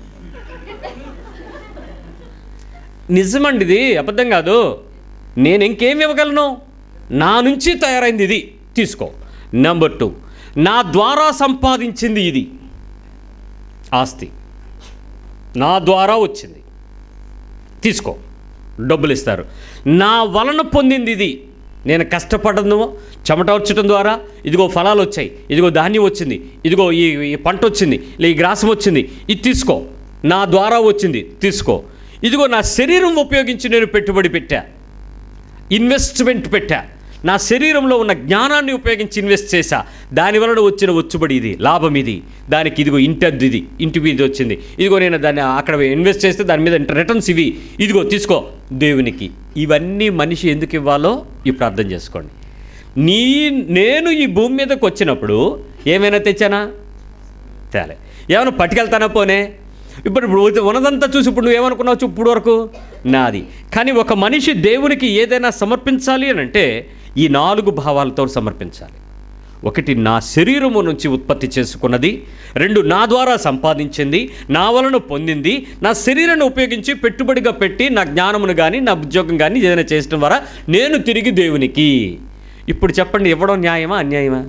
నిజమండి ఇది అబద్ధం కాదు నేను ఇంకేం ఇవ్వగలను నా నుంచి తయారైంది ఇది తీసుకో నెంబర్ టూ నా ద్వారా సంపాదించింది ఇది ఆస్తి నా ద్వారా వచ్చింది తీసుకో డబ్బులు ఇస్తారు నా వలన పొందింది ఇది నేను కష్టపడను చెమట వచ్చటం ద్వారా ఇదిగో ఫలాలు వచ్చాయి ఇదిగో ధాన్యం వచ్చింది ఇదిగో ఈ ఈ పంట వచ్చింది ఇలా ఈ గ్రాసం వచ్చింది ఇది తీసుకో నా ద్వారా వచ్చింది తీసుకో ఇదిగో నా శరీరం ఉపయోగించి నేను పెట్టుబడి పెట్టా ఇన్వెస్ట్మెంట్ పెట్టా నా శరీరంలో ఉన్న జ్ఞానాన్ని ఉపయోగించి ఇన్వెస్ట్ చేశా దాని వలన వచ్చిన వచ్చుబడి ఇది లాభం ఇది దానికి ఇదిగో ఇంటద్దు ఇది ఇంటి మీద వచ్చింది ఇదిగో నేను దాన్ని అక్కడ ఇన్వెస్ట్ చేస్తే దాని మీద రిటర్న్స్ ఇవి ఇదిగో తీసుకో దేవునికి ఇవన్నీ మనిషి ఎందుకు ఇవ్వాలో ఇప్పుడు అర్థం చేసుకోండి నీ నేను ఈ భూమి మీదకి వచ్చినప్పుడు ఏమైనా తెచ్చానా తేలే ఏమైనా పట్టుకెళ్తానా పోనే ఇప్పుడు ఇప్పుడు ఉన్నదంతా చూసి ఇప్పుడు నువ్వు ఏమనుకున్నావు చూ- ఇప్పుడు వరకు నాది కానీ ఒక మనిషి దేవునికి ఏదైనా సమర్పించాలి అని అంటే ఈ నాలుగు భావాలతో సమర్పించాలి ఒకటి నా శరీరము నుంచి ఉత్పత్తి చేసుకున్నది రెండు నా ద్వారా సంపాదించింది నా వలన పొందింది నా శరీరాన్ని ఉపయోగించి పెట్టుబడిగా పెట్టి నా జ్ఞానమును కానీ నా ఉద్యోగం కానీ ఏదైనా చేయడం ద్వారా నేను తిరిగి దేవునికి ఇప్పుడు చెప్పండి ఇవ్వడం న్యాయమా అన్యాయమా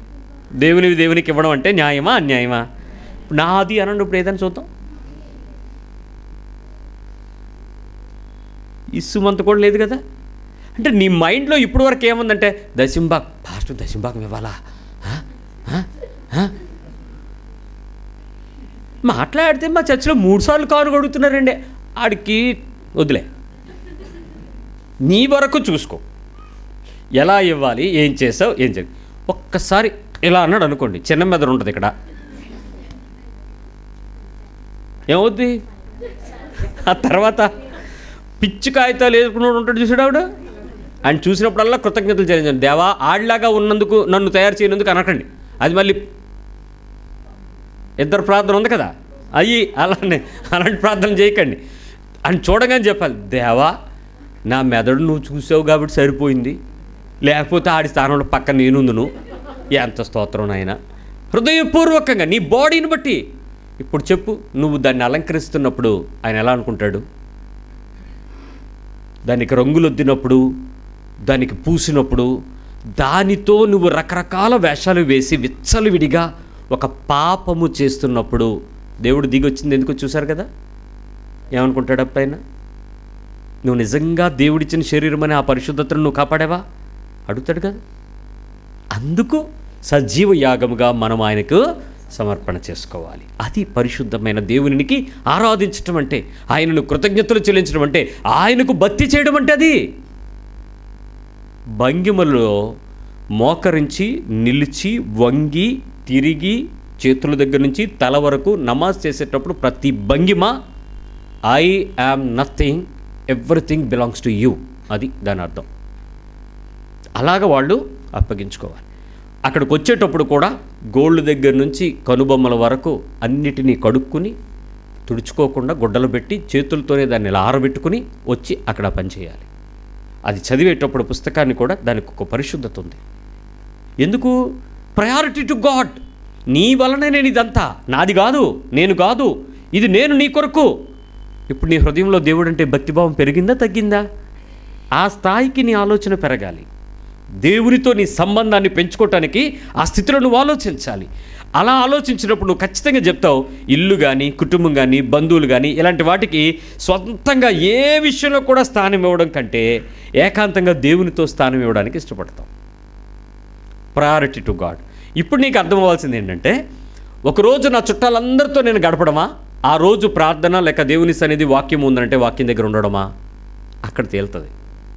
దేవునివి దేవునికి ఇవ్వడం అంటే న్యాయమా అన్యాయమా నాది అనండి ఇప్పుడు ఏదైనా చూద్దాం ఇసుమంత కూడా లేదు కదా అంటే నీ మైండ్లో ఇప్పటి వరకు ఏముందంటే దశంబాగ్ పాస్టర్ దశంబాగం ఇవ్వాలా ఆ? ఆ? ఆ? మాట్లాడితే మా చర్చిలో మూడు సార్లు కారు కొడుతున్నారండి ఆడికి వదిలే నీ వరకు చూసుకో ఎలా ఇవ్వాలి ఏం చేసావు ఏం చేయాలి ఒక్కసారి ఇలా అన్నాడు అనుకోండి చిన్న మెదడు ఉంటుంది ఇక్కడ ఏమవుద్ది ఆ తర్వాత పిచ్చి కాగితాలు వేసుకున్నాడు ఉంటాడు చూసాడు ఆవిడ ఆయన చూసినప్పుడల్లా కృతజ్ఞతలు చెల్లించండి దేవా ఆడిలాగా ఉన్నందుకు నన్ను తయారు చేయనందుకు అనకండి అది మళ్ళీ ఇద్దరు ప్రార్థన ఉంది కదా అయ్యి అలానే అలాంటి ప్రార్థన చేయకండి అని చూడగానే చెప్పాలి దేవా నా మెదడు నువ్వు చూసావు కాబట్టి సరిపోయింది లేకపోతే ఆడి స్థానంలో పక్కన నేనుందును ఎంత స్తోత్రం నాయన హృదయపూర్వకంగా నీ బాడీని బట్టి ఇప్పుడు చెప్పు నువ్వు దాన్ని అలంకరిస్తున్నప్పుడు ఆయన ఎలా అనుకుంటాడు దానికి రంగులొద్దినప్పుడు దానికి పూసినప్పుడు దానితో నువ్వు రకరకాల వేషాలు వేసి విచ్చలవిడిగా ఒక పాపము చేస్తున్నప్పుడు దేవుడు దిగి వచ్చింది ఎందుకో చూశారు కదా ఏమనుకుంటాడు అప్పుడైన నువ్వు నిజంగా దేవుడిచ్చిన శరీరం అనే ఆ పరిశుద్ధతను నువ్వు కాపాడావా అడుగుతాడు కదా అందుకు సజీవ యాగముగా మనం ఆయనకు సమర్పణ చేసుకోవాలి అది పరిశుద్ధమైన దేవునికి ఆరాధించటం అంటే ఆయనను కృతజ్ఞతలు చెల్లించడం అంటే ఆయనకు భక్తి చేయడం అంటే అది భంగిమలో మోకరించి నిలిచి వంగి తిరిగి చేతుల దగ్గర నుంచి తల వరకు నమాజ్ చేసేటప్పుడు ప్రతి భంగిమ I am nothing everything belongs to you అది దాని అర్థం అలాగ వాళ్ళు అప్పగించుకోవాలి అక్కడికి వచ్చేటప్పుడు కూడా గోల్డ్ దగ్గర నుంచి కనుబొమ్మల వరకు అన్నిటినీ కడుక్కుని తుడుచుకోకుండా గుడ్డలు పెట్టి చేతులతోనే దాన్ని ఇలా ఆరబెట్టుకుని వచ్చి అక్కడ పనిచేయాలి అది చదివేటప్పుడు పుస్తకాన్ని కూడా దానికి ఒక పరిశుద్ధత ఉంది ఎందుకు ప్రయారిటీ టు గాడ్ నీ వలనే నేను ఇదంతా నాది కాదు నేను కాదు ఇది నేను నీ కొరకు ఇప్పుడు నీ హృదయంలో దేవుడు అంటే భక్తిభావం పెరిగిందా తగ్గిందా ఆ స్థాయికి నీ ఆలోచన పెరగాలి దేవునితో నీ సంబంధాన్ని పెంచుకోవటానికి ఆ స్థితిలో నువ్వు ఆలోచించాలి అలా ఆలోచించినప్పుడు నువ్వు ఖచ్చితంగా చెప్తావు ఇల్లు కానీ కుటుంబం కానీ బంధువులు కానీ ఇలాంటి వాటికి సొంతంగా ఏ విషయంలో కూడా స్థానం ఇవ్వడం కంటే ఏకాంతంగా దేవునితో స్థానం ఇవ్వడానికి ఇష్టపడతావు ప్రయారిటీ టు గాడ్ ఇప్పుడు నీకు అర్థం అవ్వాల్సింది ఏంటంటే ఒకరోజు నా చుట్టాలందరితో నేను గడపడమా ఆ రోజు ప్రార్థన లేక దేవుని సన్నిధి వాక్యం ఉందంటే వాక్యం దగ్గర ఉండడమా అక్కడ తేలుతుంది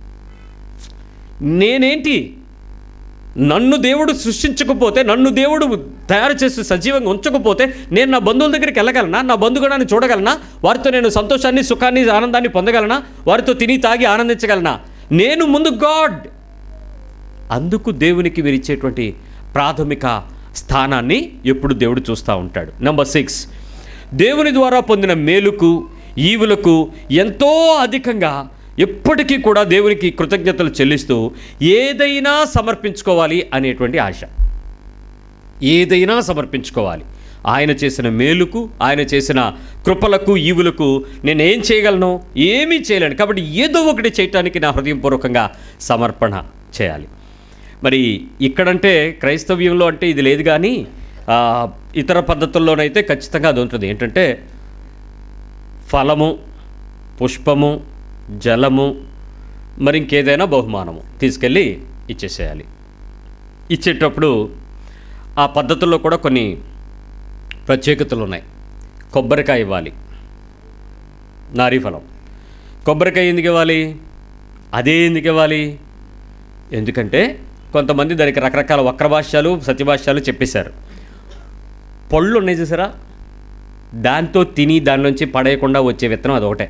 నేనేంటి నన్ను దేవుడు సృష్టించకపోతే నన్ను దేవుడు తయారు చేసి సజీవంగా ఉంచకపోతే నేను నా బంధువుల దగ్గరికి వెళ్ళగలనా నా బంధుగణాన్ని చూడగలనా వారితో నేను సంతోషాన్ని సుఖాన్ని ఆనందాన్ని పొందగలనా వారితో తిని తాగి ఆనందించగలనా నేను ముందు గాడ్ అందుకు దేవునికి మీరు ఇచ్చేటువంటి ప్రాథమిక స్థానాన్ని ఎప్పుడు దేవుడు చూస్తూ ఉంటాడు నెంబర్ సిక్స్ దేవుని ద్వారా పొందిన మేలుకు ఈవులకు ఎంతో అధికంగా ఎప్పటికీ కూడా దేవునికి కృతజ్ఞతలు చెల్లిస్తూ ఏదైనా సమర్పించుకోవాలి అనేటువంటి ఆశ ఏదైనా సమర్పించుకోవాలి ఆయన చేసిన మేలుకు ఆయన చేసిన కృపలకు ఈవులకు నేను ఏం చేయగలను ఏమీ చేయలేను కాబట్టి ఏదో ఒకటి చేయటానికి నా హృదయపూర్వకంగా సమర్పణ చేయాలి మరి ఇక్కడంటే క్రైస్తవ్యంలో అంటే ఇది లేదు కానీ ఆ, ఇతర పద్ధతుల్లోనైతే ఖచ్చితంగా అది ఉంటుంది ఏంటంటే ఫలము పుష్పము జలము మరి ఇంకేదైనా బహుమానము తీసుకెళ్ళి ఇచ్చేసేయాలి ఇచ్చేటప్పుడు ఆ పద్ధతుల్లో కూడా కొన్ని ప్రత్యేకతలు ఉన్నాయి కొబ్బరికాయ ఇవ్వాలి నారీఫలం కొబ్బరికాయ ఎందుకు ఇవ్వాలి అదే ఎందుకు ఇవ్వాలి ఎందుకంటే కొంతమంది దానికి రకరకాల వక్రభాష్యాలు సత్యభాష్యాలు చెప్పేశారు పళ్ళు ఉన్నాయి చూసారా దాంతో తిని దానిలోంచి పడేయకుండా వచ్చే విత్తనం అదొకటే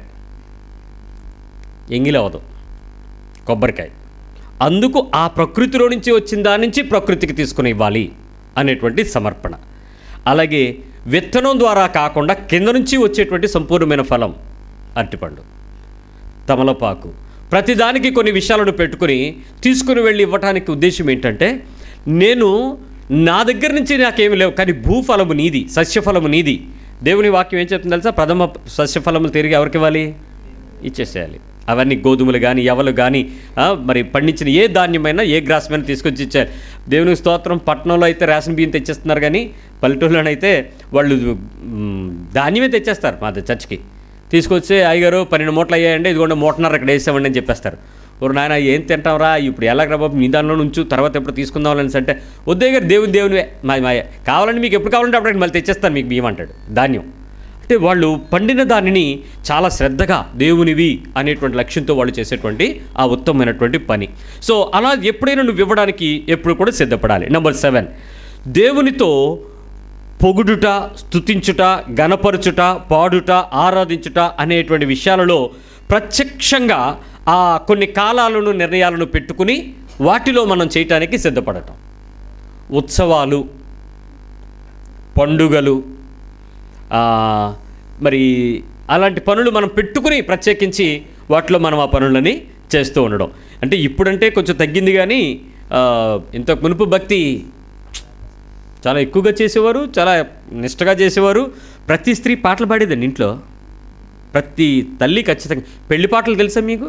ఎంగిలవదు కొబ్బరికాయ అందుకు ఆ ప్రకృతిలో నుంచి వచ్చిన దాని నుంచి ప్రకృతికి తీసుకుని ఇవ్వాలి అనేటువంటి సమర్పణ అలాగే విత్తనం ద్వారా కాకుండా కింద నుంచి వచ్చేటువంటి సంపూర్ణమైన ఫలం అరటిపండు తమలపాకు ప్రతిదానికి కొన్ని విషయాలను పెట్టుకుని తీసుకుని వెళ్ళి ఇవ్వటానికి ఉద్దేశం ఏంటంటే నేను నా దగ్గర నుంచి నాకేమి లేవు కానీ భూఫలము నీది సస్యఫలము నీది దేవుని వాక్యం ఏం చెప్తుంది తెలుసా ప్రథమ సస్యఫలములు తిరిగి ఎవరికి ఇవ్వాలి ఇచ్చేసేయాలి అవన్నీ గోధుమలు కానీ ఎవలు కానీ ఆ, మరి పండించిన ఏ ధాన్యమైనా ఏ గ్రాసమైనా తీసుకొచ్చి ఇచ్చారు దేవునికి స్తోత్రం పట్టణంలో అయితే రేషన్ బియ్యం తెచ్చేస్తున్నారు కానీ పల్లెటూరులోనైతే వాళ్ళు మ్, ధాన్యమే తెచ్చేస్తారు మా చర్చ్కి తీసుకొచ్చి అయ్యగారు పన్నెండు మూటలు అయ్యాయండి ఇదిగోండి మూటన్నర ఇక్కడ వేసామండి అని చెప్పేస్తారు ఓరు నాయన ఏం తింటావురా ఇప్పుడు ఎలాగరా బాబు నీ దానిలో నుంచు తర్వాత ఎప్పుడు తీసుకుందాం అని అంటే వద్దే గారు దేవుని దేవునివే మా మా కావాలంటే మీకు ఎప్పుడు కావాలంటే అప్పుడు మళ్ళీ తెచ్చేస్తాను మీకు బియ్యం అంటాడు ధాన్యం అంటే వాళ్ళు పండిన దానిని చాలా శ్రద్ధగా దేవునివి అనేటువంటి లక్ష్యంతో వాళ్ళు చేసేటువంటి ఆ ఉత్తమమైనటువంటి పని సో అలా ఎప్పుడైనా నువ్వు ఇవ్వడానికి ఎప్పుడు కూడా సిద్ధపడాలి నెంబర్ సెవెన్ దేవునితో పొగుడుట స్తుతించుట గణపరచుట పాడుట ఆరాధించుట అనేటువంటి విషయాలలో ప్రత్యక్షంగా ఆ కొన్ని కాలాలను నిర్ణయాలను పెట్టుకుని వాటిలో మనం చేయటానికి సిద్ధపడటం ఉత్సవాలు పండుగలు ఆ, మరి అలాంటి పనులు మనం పెట్టుకుని ప్రత్యేకించి వాటిలో మనం ఆ పనులని చేస్తూ ఉండడం అంటే ఇప్పుడంటే కొంచెం తగ్గింది కానీ ఆ, ఇంతకు మునుపు భక్తి చాలా ఎక్కువగా చేసేవారు చాలా నిష్టగా చేసేవారు ప్రతి స్త్రీ పాటలు పాడేదండి ఇంట్లో ప్రతి తల్లి ఖచ్చితంగా పెళ్లి పాటలు తెలుసా మీకు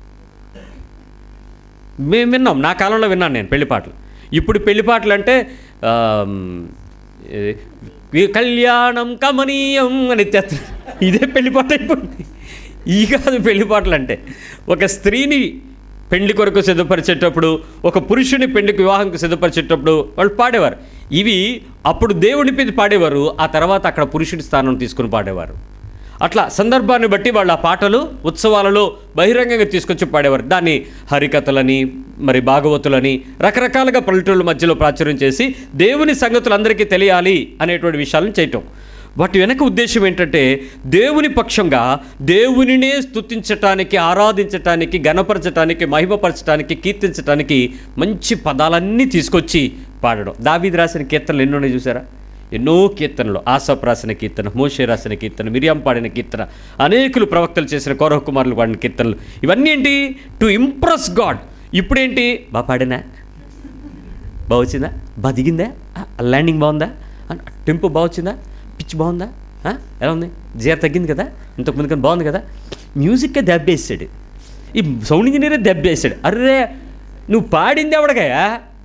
మేము విన్నాం నా కాలంలో విన్నాను నేను పెళ్లి పాటలు ఇప్పుడు పెళ్లి పాటలు అంటే ఆమ్, ఏ, వి- కళ్యాణం కమనీయం అని ఎత్తేస్తారు ఇదే పెళ్లి పాట అయిపోయింది ఈ కాదు పెళ్లి పాటలు అంటే ఒక స్త్రీని పెళ్లి కొరకు సిద్ధపరిచేటప్పుడు ఒక పురుషుని పెళ్లికి వివాహంకు సిద్ధపరిచేటప్పుడు వాళ్ళు పాడేవారు ఇవి అప్పుడు దేవుని మీద పాడేవారు ఆ తర్వాత అక్కడ పురుషుడి స్థానం తీసుకుని పాడేవారు అట్లా సందర్భాన్ని బట్టి వాళ్ళు ఆ పాటలు ఉత్సవాలలో బహిరంగంగా తీసుకొచ్చి పాడేవారు దాన్ని హరికథలని మరి భాగవతులని రకరకాలుగా పల్లెటూళ్ళ మధ్యలో ప్రాచుర్యం చేసి దేవుని సంగతులు అందరికీ తెలియాలి అనేటువంటి విషయాలను చేయటం వాటి వెనక ఉద్దేశం ఏంటంటే దేవుని పక్షంగా దేవునినే స్తుతించటానికి ఆరాధించటానికి గణపరచటానికి మహిమపరచటానికి కీర్తించటానికి మంచి పదాలన్నీ తీసుకొచ్చి పాడడం దావీది రాసిన కీర్తనలు ఎన్నో ఉన్నాయి చూసారా ఎన్నో కీర్తనలు ఆసప్ రాసిన కీర్తన మోషే రాసిన కీర్తన మిరియాం పాడిన కీర్తన అనేకులు ప్రవక్తలు చేసిన కౌరవ కుమారులు పాడిన కీర్తనలు ఇవన్నీ ఏంటి టు ఇంప్రెస్ గాడ్ ఇప్పుడేంటి బా పాడినా బాగా వచ్చిందా బాగా దిగిందా ఆ, ల్యాండింగ్ బాగుందా టెంపో బాగా వచ్చిందా పిచ్ బాగుందా ఆ, ఎలా ఉంది జీఆర్ తగ్గింది కదా ఇంతకు ముందు కానీ బాగుంది కదా మ్యూజిక్కే దెబ్బేసాడు ఈ సౌండ్ ఇంజనీరే దెబ్బేసాడు అర్రే నువ్వు పాడింది ఎవడకయ్యా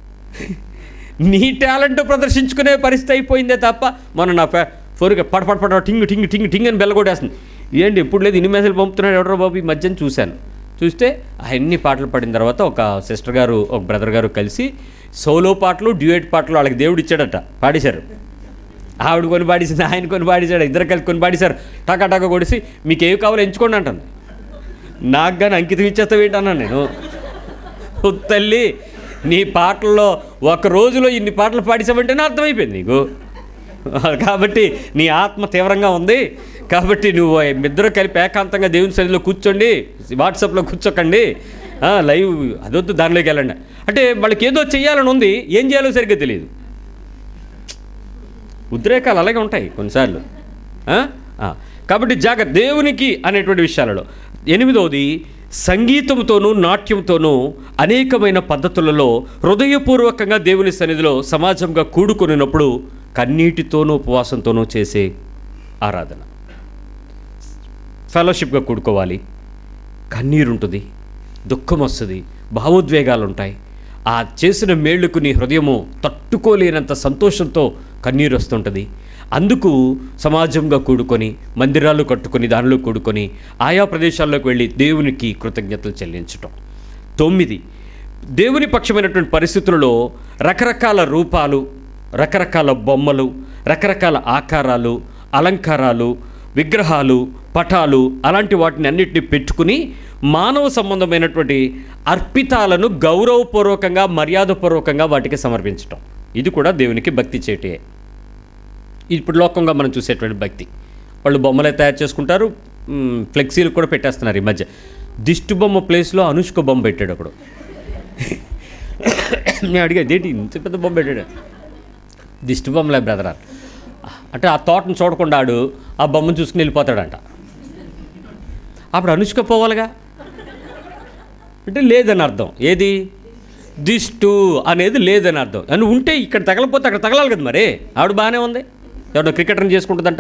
నీ టాలెంట్ ప్రదర్శించుకునే పరిస్థితి అయిపోయిందే తప్ప మన నా ఫోన్గా పడ పడ పడ టింగ్ టింగ్ టింగ్ టింగ్ అని బెల్లగొట్టేస్తుంది ఏంటి ఎప్పుడు లేదు ఇన్ని మెసేజ్ పంపుతున్నాడు ఎవడో బాబు ఈ మధ్యన చూశాను చూస్తే అన్ని పాటలు పాడిన తర్వాత ఒక సిస్టర్ గారు ఒక బ్రదర్ గారు కలిసి సోలో పాటలు డ్యూయట్ పాటలు వాళ్ళకి దేవుడు ఇచ్చాడట పాడేశారు ఆవిడ కొని పాడేసింది ఆయన కొని పాడేశాడు ఇద్దరు కలిసి కొని పాడేశారు టకా టకా కొడిసి మీకు ఏవి కావాలో ఎంచుకోండి అంటుంది నాకు కానీ అంకితం ఇచ్చేస్తావు ఏంటన్నాను నేను ఓ తల్లి నీ పాటల్లో ఒక రోజులో ఇన్ని పాటలు పాడేసావంటేనే అర్థమైపోయింది నీకు కాబట్టి నీ ఆత్మ తీవ్రంగా ఉంది కాబట్టి నువ్వు ఇద్దరు కలిపి ఏకాంతంగా దేవుని సన్నిధిలో కూర్చోండి వాట్సాప్లో కూర్చోకండి ఆ, లైవ్ అదొద్దు దానిలోకి వెళ్ళండి అంటే వాళ్ళకి ఏదో చెయ్యాలని ఉంది ఏం చేయాలో సరిగ్గా తెలియదు ఉద్రేకాలు అలాగే ఉంటాయి కొన్నిసార్లు ఆ? ఆ. కాబట్టి జాగ్రత్త దేవునికి అనేటువంటి విషయాలలో ఎనిమిదవది సంగీతంతోనూ నాట్యంతోనూ అనేకమైన పద్ధతులలో హృదయపూర్వకంగా దేవుని సన్నిధిలో సమాజంగా కూడుకొనినప్పుడు కన్నీటితోనూ ఉపవాసంతోనూ చేసే ఆరాధన ఫెలోషిప్గా కూడుకోవాలి కన్నీరు ఉంటుంది దుఃఖం వస్తుంది భావోద్వేగాలు ఉంటాయి ఆ చేసిన మేళ్లకు నీ హృదయము తట్టుకోలేనంత సంతోషంతో కన్నీరు వస్తుంటుంది అందుకు సమాజంగా కూడుకొని మందిరాలు కట్టుకొని దానిలో కూడుకొని ఆయా ప్రదేశాల్లోకి వెళ్ళి దేవునికి కృతజ్ఞతలు చెల్లించటం తొమ్మిది దేవుని పక్షమైనటువంటి పరిస్థితులలో రకరకాల రూపాలు రకరకాల బొమ్మలు రకరకాల ఆకారాలు అలంకారాలు విగ్రహాలు పటాలు అలాంటి వాటిని అన్నిటిని పెట్టుకుని మానవ సంబంధమైనటువంటి అర్పితాలను గౌరవపూర్వకంగా మర్యాదపూర్వకంగా వాటికి సమర్పించటం ఇది కూడా దేవునికి భక్తి చేటే ఇప్పుడు లోకంగా మనం చూసేటువంటి భక్తి వాళ్ళు బొమ్మలే తయారు చేసుకుంటారు మ్, ఫ్లెక్సీలు కూడా పెట్టేస్తున్నారు ఈ మధ్య దిష్టి బొమ్మ ప్లేస్లో అనుష్క బొమ్మ పెట్టాడు ఒకడు నేను అడిగా ఏంటి ఇంత పెద్ద బొమ్మ పెట్టాడు దిష్టి బొమ్మలే బ్రదర్ అంటే ఆ తోటను చూడకుండా ఆడు ఆ బొమ్మను చూసుకుని వెళ్ళిపోతాడంట అప్పుడు అనుష్క పోవాలిగా అంటే లేదని అర్థం ఏది దిష్టు అనేది లేదని అర్థం అని ఉంటే ఇక్కడ తగలపోతే అక్కడ తగలాలి కదా మరి ఆవిడ బాగానే ఉంది ఎవడో క్రికెటర్ని చేసుకుంటుందంట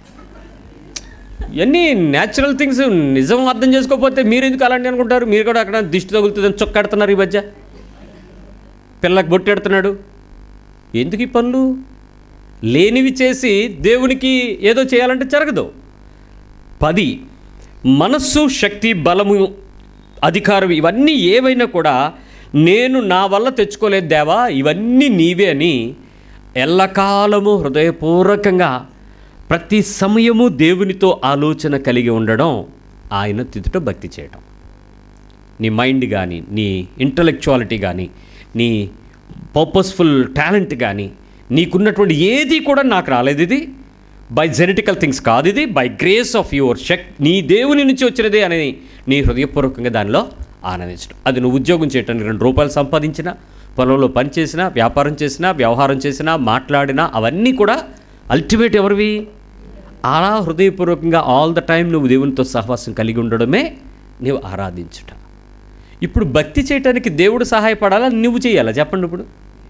ఇవన్నీ న్యాచురల్ థింగ్స్ నిజం అర్థం చేసుకోకపోతే మీరు ఎందుకు అలాంటి అనుకుంటారు మీరు కూడా అక్కడ దిష్టి తగులుతుందని చొక్కాడుతున్నారు ఈ మధ్య పిల్లలకు బొట్టెడుతున్నాడు ఎందుకు ఈ పనులు లేనివి చేసి దేవునికి ఏదో చేయాలంటే జరగదు పది మనస్సు శక్తి బలము అధికారం ఇవన్నీ ఏవైనా కూడా నేను నా వల్ల తెచ్చుకోలేదు దేవా ఇవన్నీ నీవే అని ఎల్లకాలము హృదయపూర్వకంగా ప్రతి సమయము దేవునితో ఆలోచన కలిగి ఉండడం ఆయన తిదుట భక్తి చేయడం నీ మైండ్ కానీ నీ ఇంటలెక్చువాలిటీ కానీ నీ పర్పస్ఫుల్ టాలెంట్ కానీ నీకున్నటువంటి ఏది కూడా నాకు రాలేదు ఇది బై జెనెటికల్ థింగ్స్ కాదు ఇది బై గ్రేస్ ఆఫ్ యువర్ శక్ నీ దేవుని నుంచి వచ్చినదే అని నీ హృదయపూర్వకంగా దానిలో ఆనందించడం అది నువ్వు ఉద్యోగం చేయడానికి రెండు రూపాయలు సంపాదించినా పొలంలో పని చేసినా వ్యాపారం చేసినా వ్యవహారం చేసినా మాట్లాడినా అవన్నీ కూడా అల్టిమేట్ ఎవరివి అలా హృదయపూర్వకంగా ఆల్ ద టైం నువ్వు దేవునితో సహవాసం కలిగి ఉండడమే నీవు ఆరాధించుట ఇప్పుడు భక్తి చేయటానికి దేవుడు సహాయపడాలా నువ్వు చేయాలా చెప్పండి ఇప్పుడు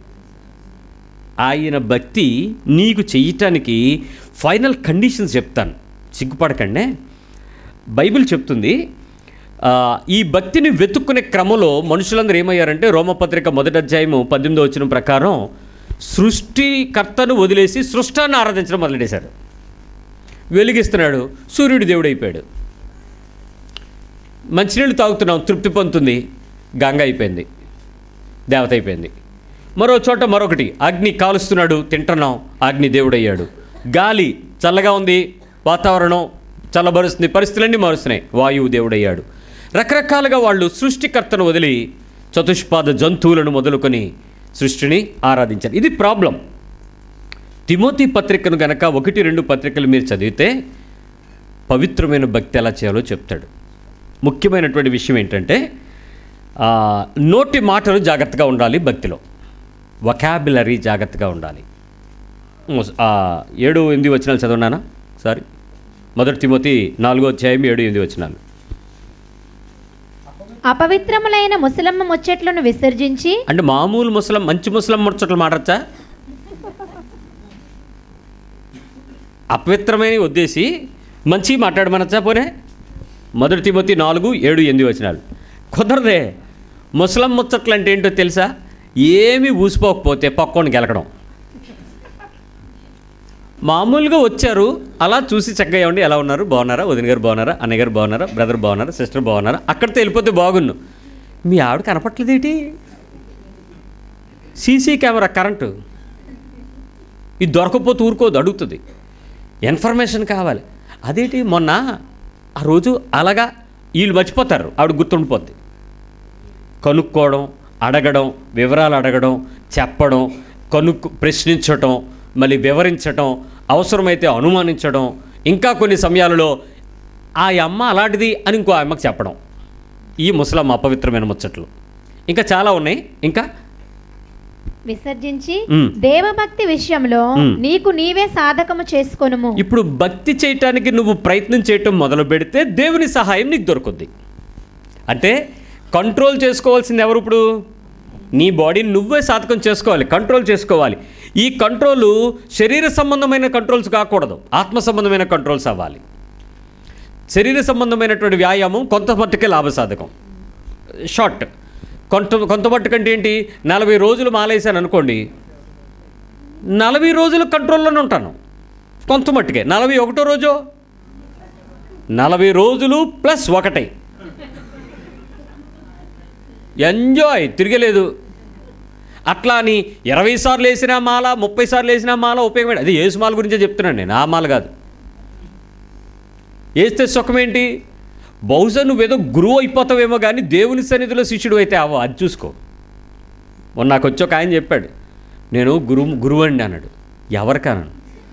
ఆయన భక్తి నీకు చేయటానికి ఫైనల్ కండిషన్స్ చెప్తాను సిగ్గుపడకండే బైబిల్ చెప్తుంది ఆ, ఈ భక్తిని వెతుక్కునే క్రమంలో మనుషులందరూ ఏమయ్యారంటే రోమపత్రిక మొదటి అధ్యాయము పద్దెనిమిదో వచ్చిన ప్రకారం సృష్టికర్తను వదిలేసి సృష్టాన్ని ఆరాధించడం మొదలెట్టేశారు వెలిగిస్తున్నాడు సూర్యుడు దేవుడు అయిపోయాడు మంచినీళ్ళు తాగుతున్నాం తృప్తి పొందుతుంది గంగ అయిపోయింది దేవత అయిపోయింది మరో చోట మరొకటి అగ్ని కాలుస్తున్నాడు తింటున్నాం అగ్ని దేవుడయ్యాడు గాలి చల్లగా ఉంది వాతావరణం చల్లబరుస్తుంది పరిస్థితులన్నీ మారుస్తున్నాయి వాయువు దేవుడయ్యాడు రకరకాలుగా వాళ్ళు సృష్టికర్తను వదిలి చతుష్పాద జంతువులను మొదలుకొని సృష్టిని ఆరాధించారు ఇది ప్రాబ్లం తిమోతి పత్రికను గనక ఒకటి రెండు పత్రికలు మీరు చదివితే పవిత్రమైన భక్తి ఎలా చేయాలో చెప్తాడు ముఖ్యమైనటువంటి విషయం ఏంటంటే ఆ, నోటి మాటలు జాగ్రత్తగా ఉండాలి భక్తిలో వకాబులరీ జాగ్రత్తగా ఉండాలి ముస్- ఆ, ఏడు ఎనిమిది వచనాలు చదవనానా సారీ మొదటి తిమోతి నాలుగో అధ్యాయం ఏడు ఎనిమిది వచనాలు అపవిత్రములైన ముసలమ్మ ముచ్చట్లను విసర్జించి అంటే మామూలు ముసలం మంచి ముసలం ముచ్చట్లు మాడచ్చా అపవిత్రమైన ఉద్దేశి మంచి మాట్లాడమనచ్చా పోనే మొదటి తిమోతి నాలుగు ఏడు ఎనిమిది వచనాలు కుదరదే ముసలం ముచ్చట్లు అంటే ఏంటో తెలుసా ఏమీ ఊసిపోకపోతే పక్కోని గెలకడం మామూలుగా వచ్చారు అలా చూసి చక్కగా ఏమండి ఎలా ఉన్నారు బాగున్నారా వదిన గారు బాగున్నారా అన్నయ్య గారు బాగున్నారా బ్రదర్ బాగున్నారా సిస్టర్ బాగున్నారా అక్కడితో వెళ్ళిపోతే బాగున్ను మీ ఆవిడ కనపట్లేదేటి సీసీ కెమెరా కరెంటు ఇది దొరకపోతే ఊరుకోదు అడుగుతుంది ఇన్ఫర్మేషన్ కావాలి అదేంటి మొన్న ఆ రోజు అలాగా వీళ్ళు మర్చిపోతారు ఆవిడ గుర్తుండిపోద్ది కనుక్కోవడం అడగడం వివరాలు అడగడం చెప్పడం కనుక్కు ప్రశ్నించటం మళ్ళీ వివరించటం అవసరమైతే అనుమానించడం ఇంకా కొన్ని సమయాలలో ఆ అమ్మ అలాంటిది అని ఇంకో అమ్మకి చెప్పడం ఈ ముసలమ్మ అపవిత్రమైన ముచ్చట్లు ఇంకా చాలా ఉన్నాయి ఇంకా విసర్జించి మ్. దేవభక్తి విషయంలో మ్. నీకు నీవే సాధకము చేసుకొనుము ఇప్పుడు భక్తి చేయటానికి నువ్వు ప్రయత్నం చేయటం మొదలు పెడితే దేవుని సహాయం నీకు దొరుకుద్ది అంటే కంట్రోల్ చేసుకోవాల్సింది ఎవరు ఇప్పుడు నీ బాడీని నువ్వే సాధకం చేసుకోవాలి కంట్రోల్ చేసుకోవాలి ఈ కంట్రోలు శరీర సంబంధమైన కంట్రోల్స్ కాకూడదు ఆత్మ సంబంధమైన కంట్రోల్స్ అవ్వాలి శరీర సంబంధమైనటువంటి వ్యాయామం కొంత మట్టుకే లాభసాధకం షార్ట్ కొంత కొంత మట్టుకంటే ఏంటి నలభై రోజులు మాలేశాను అనుకోండి నలభై రోజులు కంట్రోల్లోనే ఉంటాను కొంత మట్టుకే నలభై ఒకటో రోజు నలభై రోజులు ప్లస్ ఒకటి ఎంజాయ్ తిరగలేదు అట్లా అని ఇరవై సార్లు వేసినా మాల ముప్పై సార్లు వేసినా మాల ఉపయోగపడి అది ఏసు మాల గురించే చెప్తున్నాను నేను ఆ మాల కాదు వేస్తే సుఖమేంటి బహుశా నువ్వేదో గురువు అయిపోతావేమో కానీ దేవుని సన్నిధిలో శిష్యుడు అయితే అవ్వ అది చూసుకో మొన్న నాకు వచ్చి ఒక ఆయన చెప్పాడు నేను గురువు గురువు అండి అన్నాడు ఎవరికన్నాను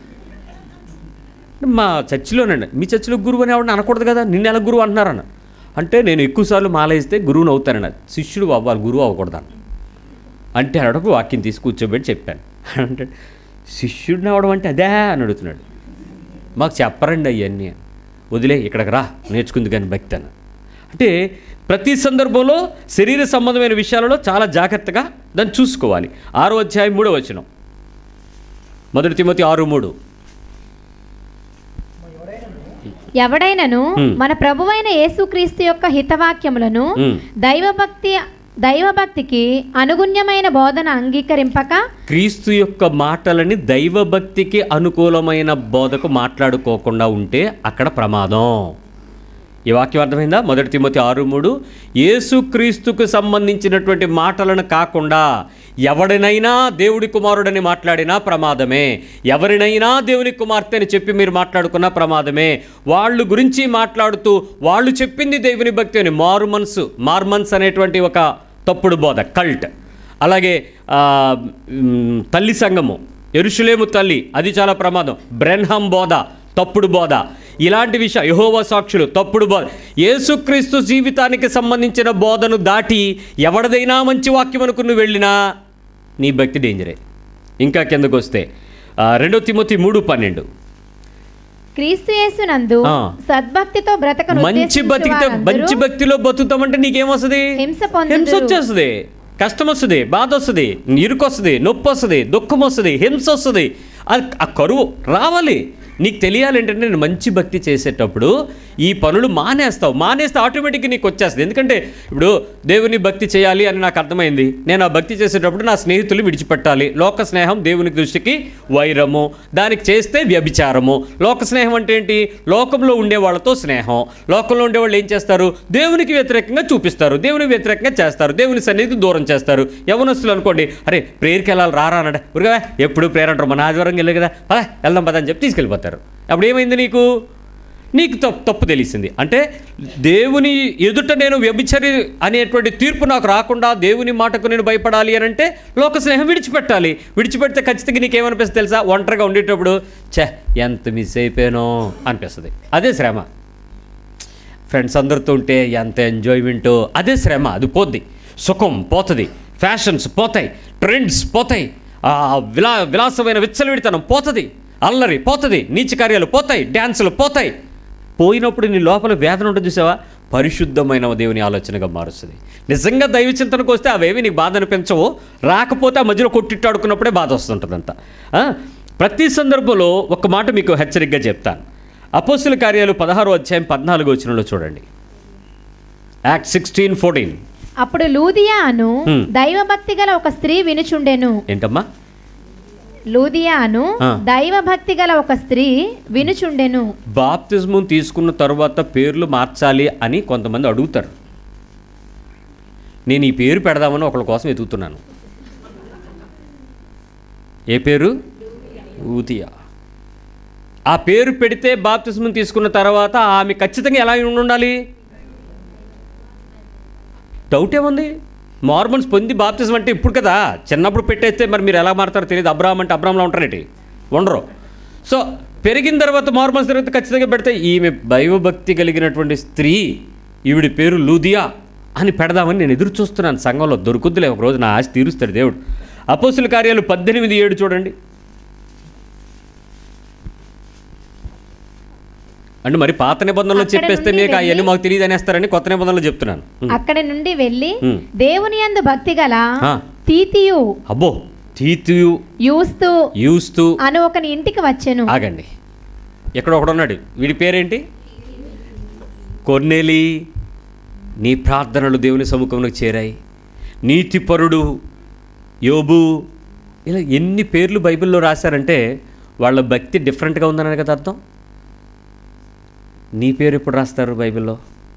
మా చర్చిలోనండి మీ చర్చిలో గురువు అని ఎవరిని అనకూడదు కదా నిన్న ఎలా గురువు అంటున్నారన్న అంటే నేను ఎక్కువసార్లు మాలేస్తే గురువుని అవుతానన్న శిష్యుడు అవ్వాలి గురువు అవ్వకూడదు అన్న అంటే అడగ వాక్యం తీసి కూర్చోబెట్టి చెప్పాను అంటే శిష్యుడిని అవడం అంటే అదే అని అడుగుతున్నాడు మాకు చెప్పరండి అవన్నీ వదిలే ఇక్కడికి రా నేర్చుకుంది కానీ భక్తి అని అంటే ప్రతి సందర్భంలో శరీర సంబంధమైన విషయాలలో చాలా జాగ్రత్తగా దాన్ని చూసుకోవాలి ఆరో అధ్యాయం మూడో వచనం మొదటి తిమోతి ఆరు మూడు ఎవడైనను మ్. మన ప్రభువైన యేసుక్రీస్తు యొక్క హితవాక్యములను మ్. దైవభక్తి దైవభక్తికి అనుగుణ్యమైన బోధన అంగీకరింపక క్రీస్తు యొక్క మాటలని దైవభక్తికి అనుకూలమైన బోధకు మాట్లాడుకోకుండా ఉంటే అక్కడ ప్రమాదం ఈ వాక్యం అర్థమైందా మొదటి తిమ్మతి ఆరు మూడు యేసుక్రీస్తుకు సంబంధించినటువంటి మాటలను కాకుండా ఎవడినైనా దేవుడి కుమారుడని మాట్లాడినా ప్రమాదమే ఎవరినైనా దేవుని కుమార్తె అని చెప్పి మీరు మాట్లాడుకున్నా ప్రమాదమే వాళ్ళు గురించి మాట్లాడుతూ వాళ్ళు చెప్పింది దేవుని భక్తి అని మారు మనసు మార్మన్స్ అనేటువంటి ఒక తప్పుడు బోధ కల్ట్ అలాగే ఆ, మ్, తల్లి సంఘము ఎరుషులేము తల్లి అది చాలా ప్రమాదం బ్రెన్హం బోధ తప్పుడు బోధ ఇలాంటి విషయం యహోవ సాక్షులు తప్పుడు బోధ యేసుక్రీస్తు జీవితానికి సంబంధించిన బోధను దాటి ఎవడదైనా మంచి వాక్యం అనుకుని వెళ్ళినా నీ భక్తి డేంజరే ఇంకా కిందకు వస్తే ఆ, రెండో తిమోతి మూడు పన్నెండు క్రీస్తు యేసునందు ఆ. సద్భక్తితో బ్రతకను మంచి ఉద్దేశించు బతికితే వారందరూ మంచి భక్తిలో బతుకుతామంటే నీకేమొస్తుంది హింస పొందుదురు. హింస వచ్చేస్తుంది కష్టం వస్తుంది బాధ వస్తుంది ఇరుకు వస్తుంది నొప్పి వస్తుంది దుఃఖం వస్తుంది హింస వస్తుంది అది ఆ కరువు రావాలి నీకు తెలియాలంటే నేను మంచి భక్తి చేసేటప్పుడు ఈ పనులు మానేస్తావు మానేస్తే ఆటోమేటిక్గా నీకు వచ్చేస్తుంది ఎందుకంటే ఇప్పుడు దేవుని భక్తి చేయాలి అని నాకు అర్థమైంది నేను ఆ భక్తి చేసేటప్పుడు నా స్నేహితులు విడిచిపెట్టాలి లోక స్నేహం దేవుని దృష్టికి వైరము దానికి చేస్తే వ్యభిచారము లోక స్నేహం అంటే ఏంటి లోకంలో ఉండే వాళ్ళతో స్నేహం లోకంలో ఉండే వాళ్ళు ఏం చేస్తారు దేవునికి వ్యతిరేకంగా చూపిస్తారు దేవునికి వ్యతిరేకంగా చేస్తారు దేవుని సన్నిధికి దూరం చేస్తారు యవనస్తులు అనుకోండి అరే ప్రేయర్కి వెళ్ళాలి రారా అన్నాడు ఉరుగా ఎప్పుడు ప్రేయర్ అంటారు మన ఆదివారం వెళ్ళే కదా పద వెళ్దాం పద అని చెప్పి తీసుకెళ్ళిపోతారు అప్పుడు ఏమైంది నీకు నీకు తప్పు తప్పు తెలిసింది అంటే దేవుని ఎదుట నేను వ్యభిచరి అనేటువంటి తీర్పు నాకు రాకుండా దేవుని మాటకు నేను భయపడాలి అని అంటే లోక స్నేహం విడిచిపెట్టాలి విడిచిపెడితే ఖచ్చితంగా నీకేమనిపిస్తుంది తెలుసా ఒంటరిగా ఉండేటప్పుడు ఛే ఎంత మిస్ అయిపోయానో అనిపిస్తుంది అదే శ్రమ ఫ్రెండ్స్ అందరితో ఉంటే ఎంత ఎంజాయ్మెంట్ అదే శ్రమ అది పోద్ది సుఖం పోతుంది ఫ్యాషన్స్ పోతాయి ట్రెండ్స్ పోతాయి ఆ విలా విలాసమైన విచ్చలవిడితనం పోతుంది అల్లరి పోతుంది నీచ కార్యాలు పోతాయి డ్యాన్సులు పోతాయి పోయినప్పుడు నీ లోపల వేదన ఉంటుంది చూసావా పరిశుద్ధమైన దేవుని ఆలోచనగా మారుస్తుంది నిజంగా దైవ చింతనకు వస్తే అవేవి నీకు బాధ అనిపించవు రాకపోతే ఆ మధ్యలో కొట్టిట్టాడుకున్నప్పుడే బాధ వస్తుంటుందంట ఆ? ప్రతి సందర్భంలో ఒక మాట మీకు హెచ్చరికగా చెప్తాను అపోస్తుల కార్యాలు పదహారు అధ్యాయం పద్నాలుగు వచనంలో చూడండి యాక్ట్ సిక్స్టీన్ ఫోర్టీన్ అప్పుడు లూదియా అను హ్మ్. దైవభక్తి గల ఒక స్త్రీ వినుచుండెను ఏంటమ్మా లూదియా అను ఆ. దైవభక్తి గల ఒక స్త్రీ వినుచుండెను బాప్తిజం తీసుకున్న తర్వాత పేర్లు మార్చాలి అని కొంతమంది అడుగుతారు నేను ఈ పేరు పెడదామని ఒకళ్ళ కోసం వెతుకుతున్నాను ఏ పేరు ఊతియా ఆ పేరు పెడితే బాప్తిజం తీసుకున్న తర్వాత ఆమె ఖచ్చితంగా ఎలా ఉండి ఉండాలి డౌట్ ఏముంది మార్మన్స్ పొంది బాప్తిజం అంటే ఇప్పుడు కదా చిన్నప్పుడు పెట్టేస్తే మరి మీరు ఎలా మారుతారో తెలియదు అబ్రాహం అంటే అబ్రాహంలో ఉంటారేంటి ఉండరు సో పెరిగిన తర్వాత మార్మన్స్ తర్వాత ఖచ్చితంగా పెడితే ఈమె దైవభక్తి కలిగినటువంటి స్త్రీ ఈవిడి పేరు లూదియా అని పెడదామని నేను ఎదురు చూస్తున్నాను సంఘంలో దొరుకుద్దులే ఒక రోజు నా ఆశ తీరుస్తాడు దేవుడు అపోస్తుల కార్యాలు పద్దెనిమిది ఏడు చూడండి అంటే మరి పాత నిబంధనలో అక్కడ చెప్పేస్తే నుండి మీకు అవన్నీ వెళ్ళి- మాకు తెలియదు అనేస్తారని కొత్త నిబంధనలో చెప్తున్నాను ఉం. అక్కడి నుండి వెళ్ళి హ్మ్. దేవుని యందు భక్తి గల ఆ. తీతియు అబ్బో తీతు యూస్తూ యూస్తూ అను ఒకని ఇంటికి వచ్చెను ఆగండి ఇక్కడ ఒకడు ఉన్నాడు వీడి పేరేంటి కొన్నేలి నీ ప్రార్థనలు దేవుని సముఖంలోకి చేరాయి నీతిపరుడు యోబు ఇలా ఎన్ని పేర్లు బైబిల్లో రాశారంటే వాళ్ళ భక్తి డిఫరెంట్గా ఉందని కదా అర్థం నీ పేరు ఎప్పుడు రాస్తారు బైబిల్లో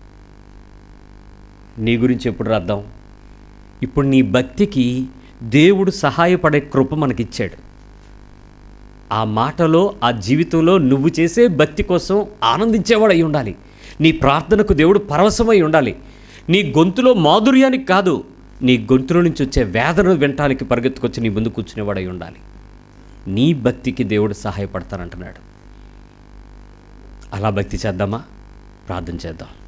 నీ గురించి ఎప్పుడు రాద్దాం ఇప్పుడు నీ భక్తికి దేవుడు సహాయపడే కృప మనకిచ్చాడు ఆ మాటలో ఆ జీవితంలో నువ్వు చేసే భక్తి కోసం ఆనందించేవాడు అయి ఉండాలి నీ ప్రార్థనకు దేవుడు పరవశమై ఉండాలి నీ గొంతులో మాధుర్యానికి కాదు నీ గొంతులో నుంచి వచ్చే వేదన వినటానికి పరిగెత్తుకొచ్చి నీ ముందు కూర్చునేవాడు అయి ఉండాలి నీ భక్తికి దేవుడు సహాయపడతానంటున్నాడు అలా భక్తి చేద్దామా ప్రార్థన చేద్దాం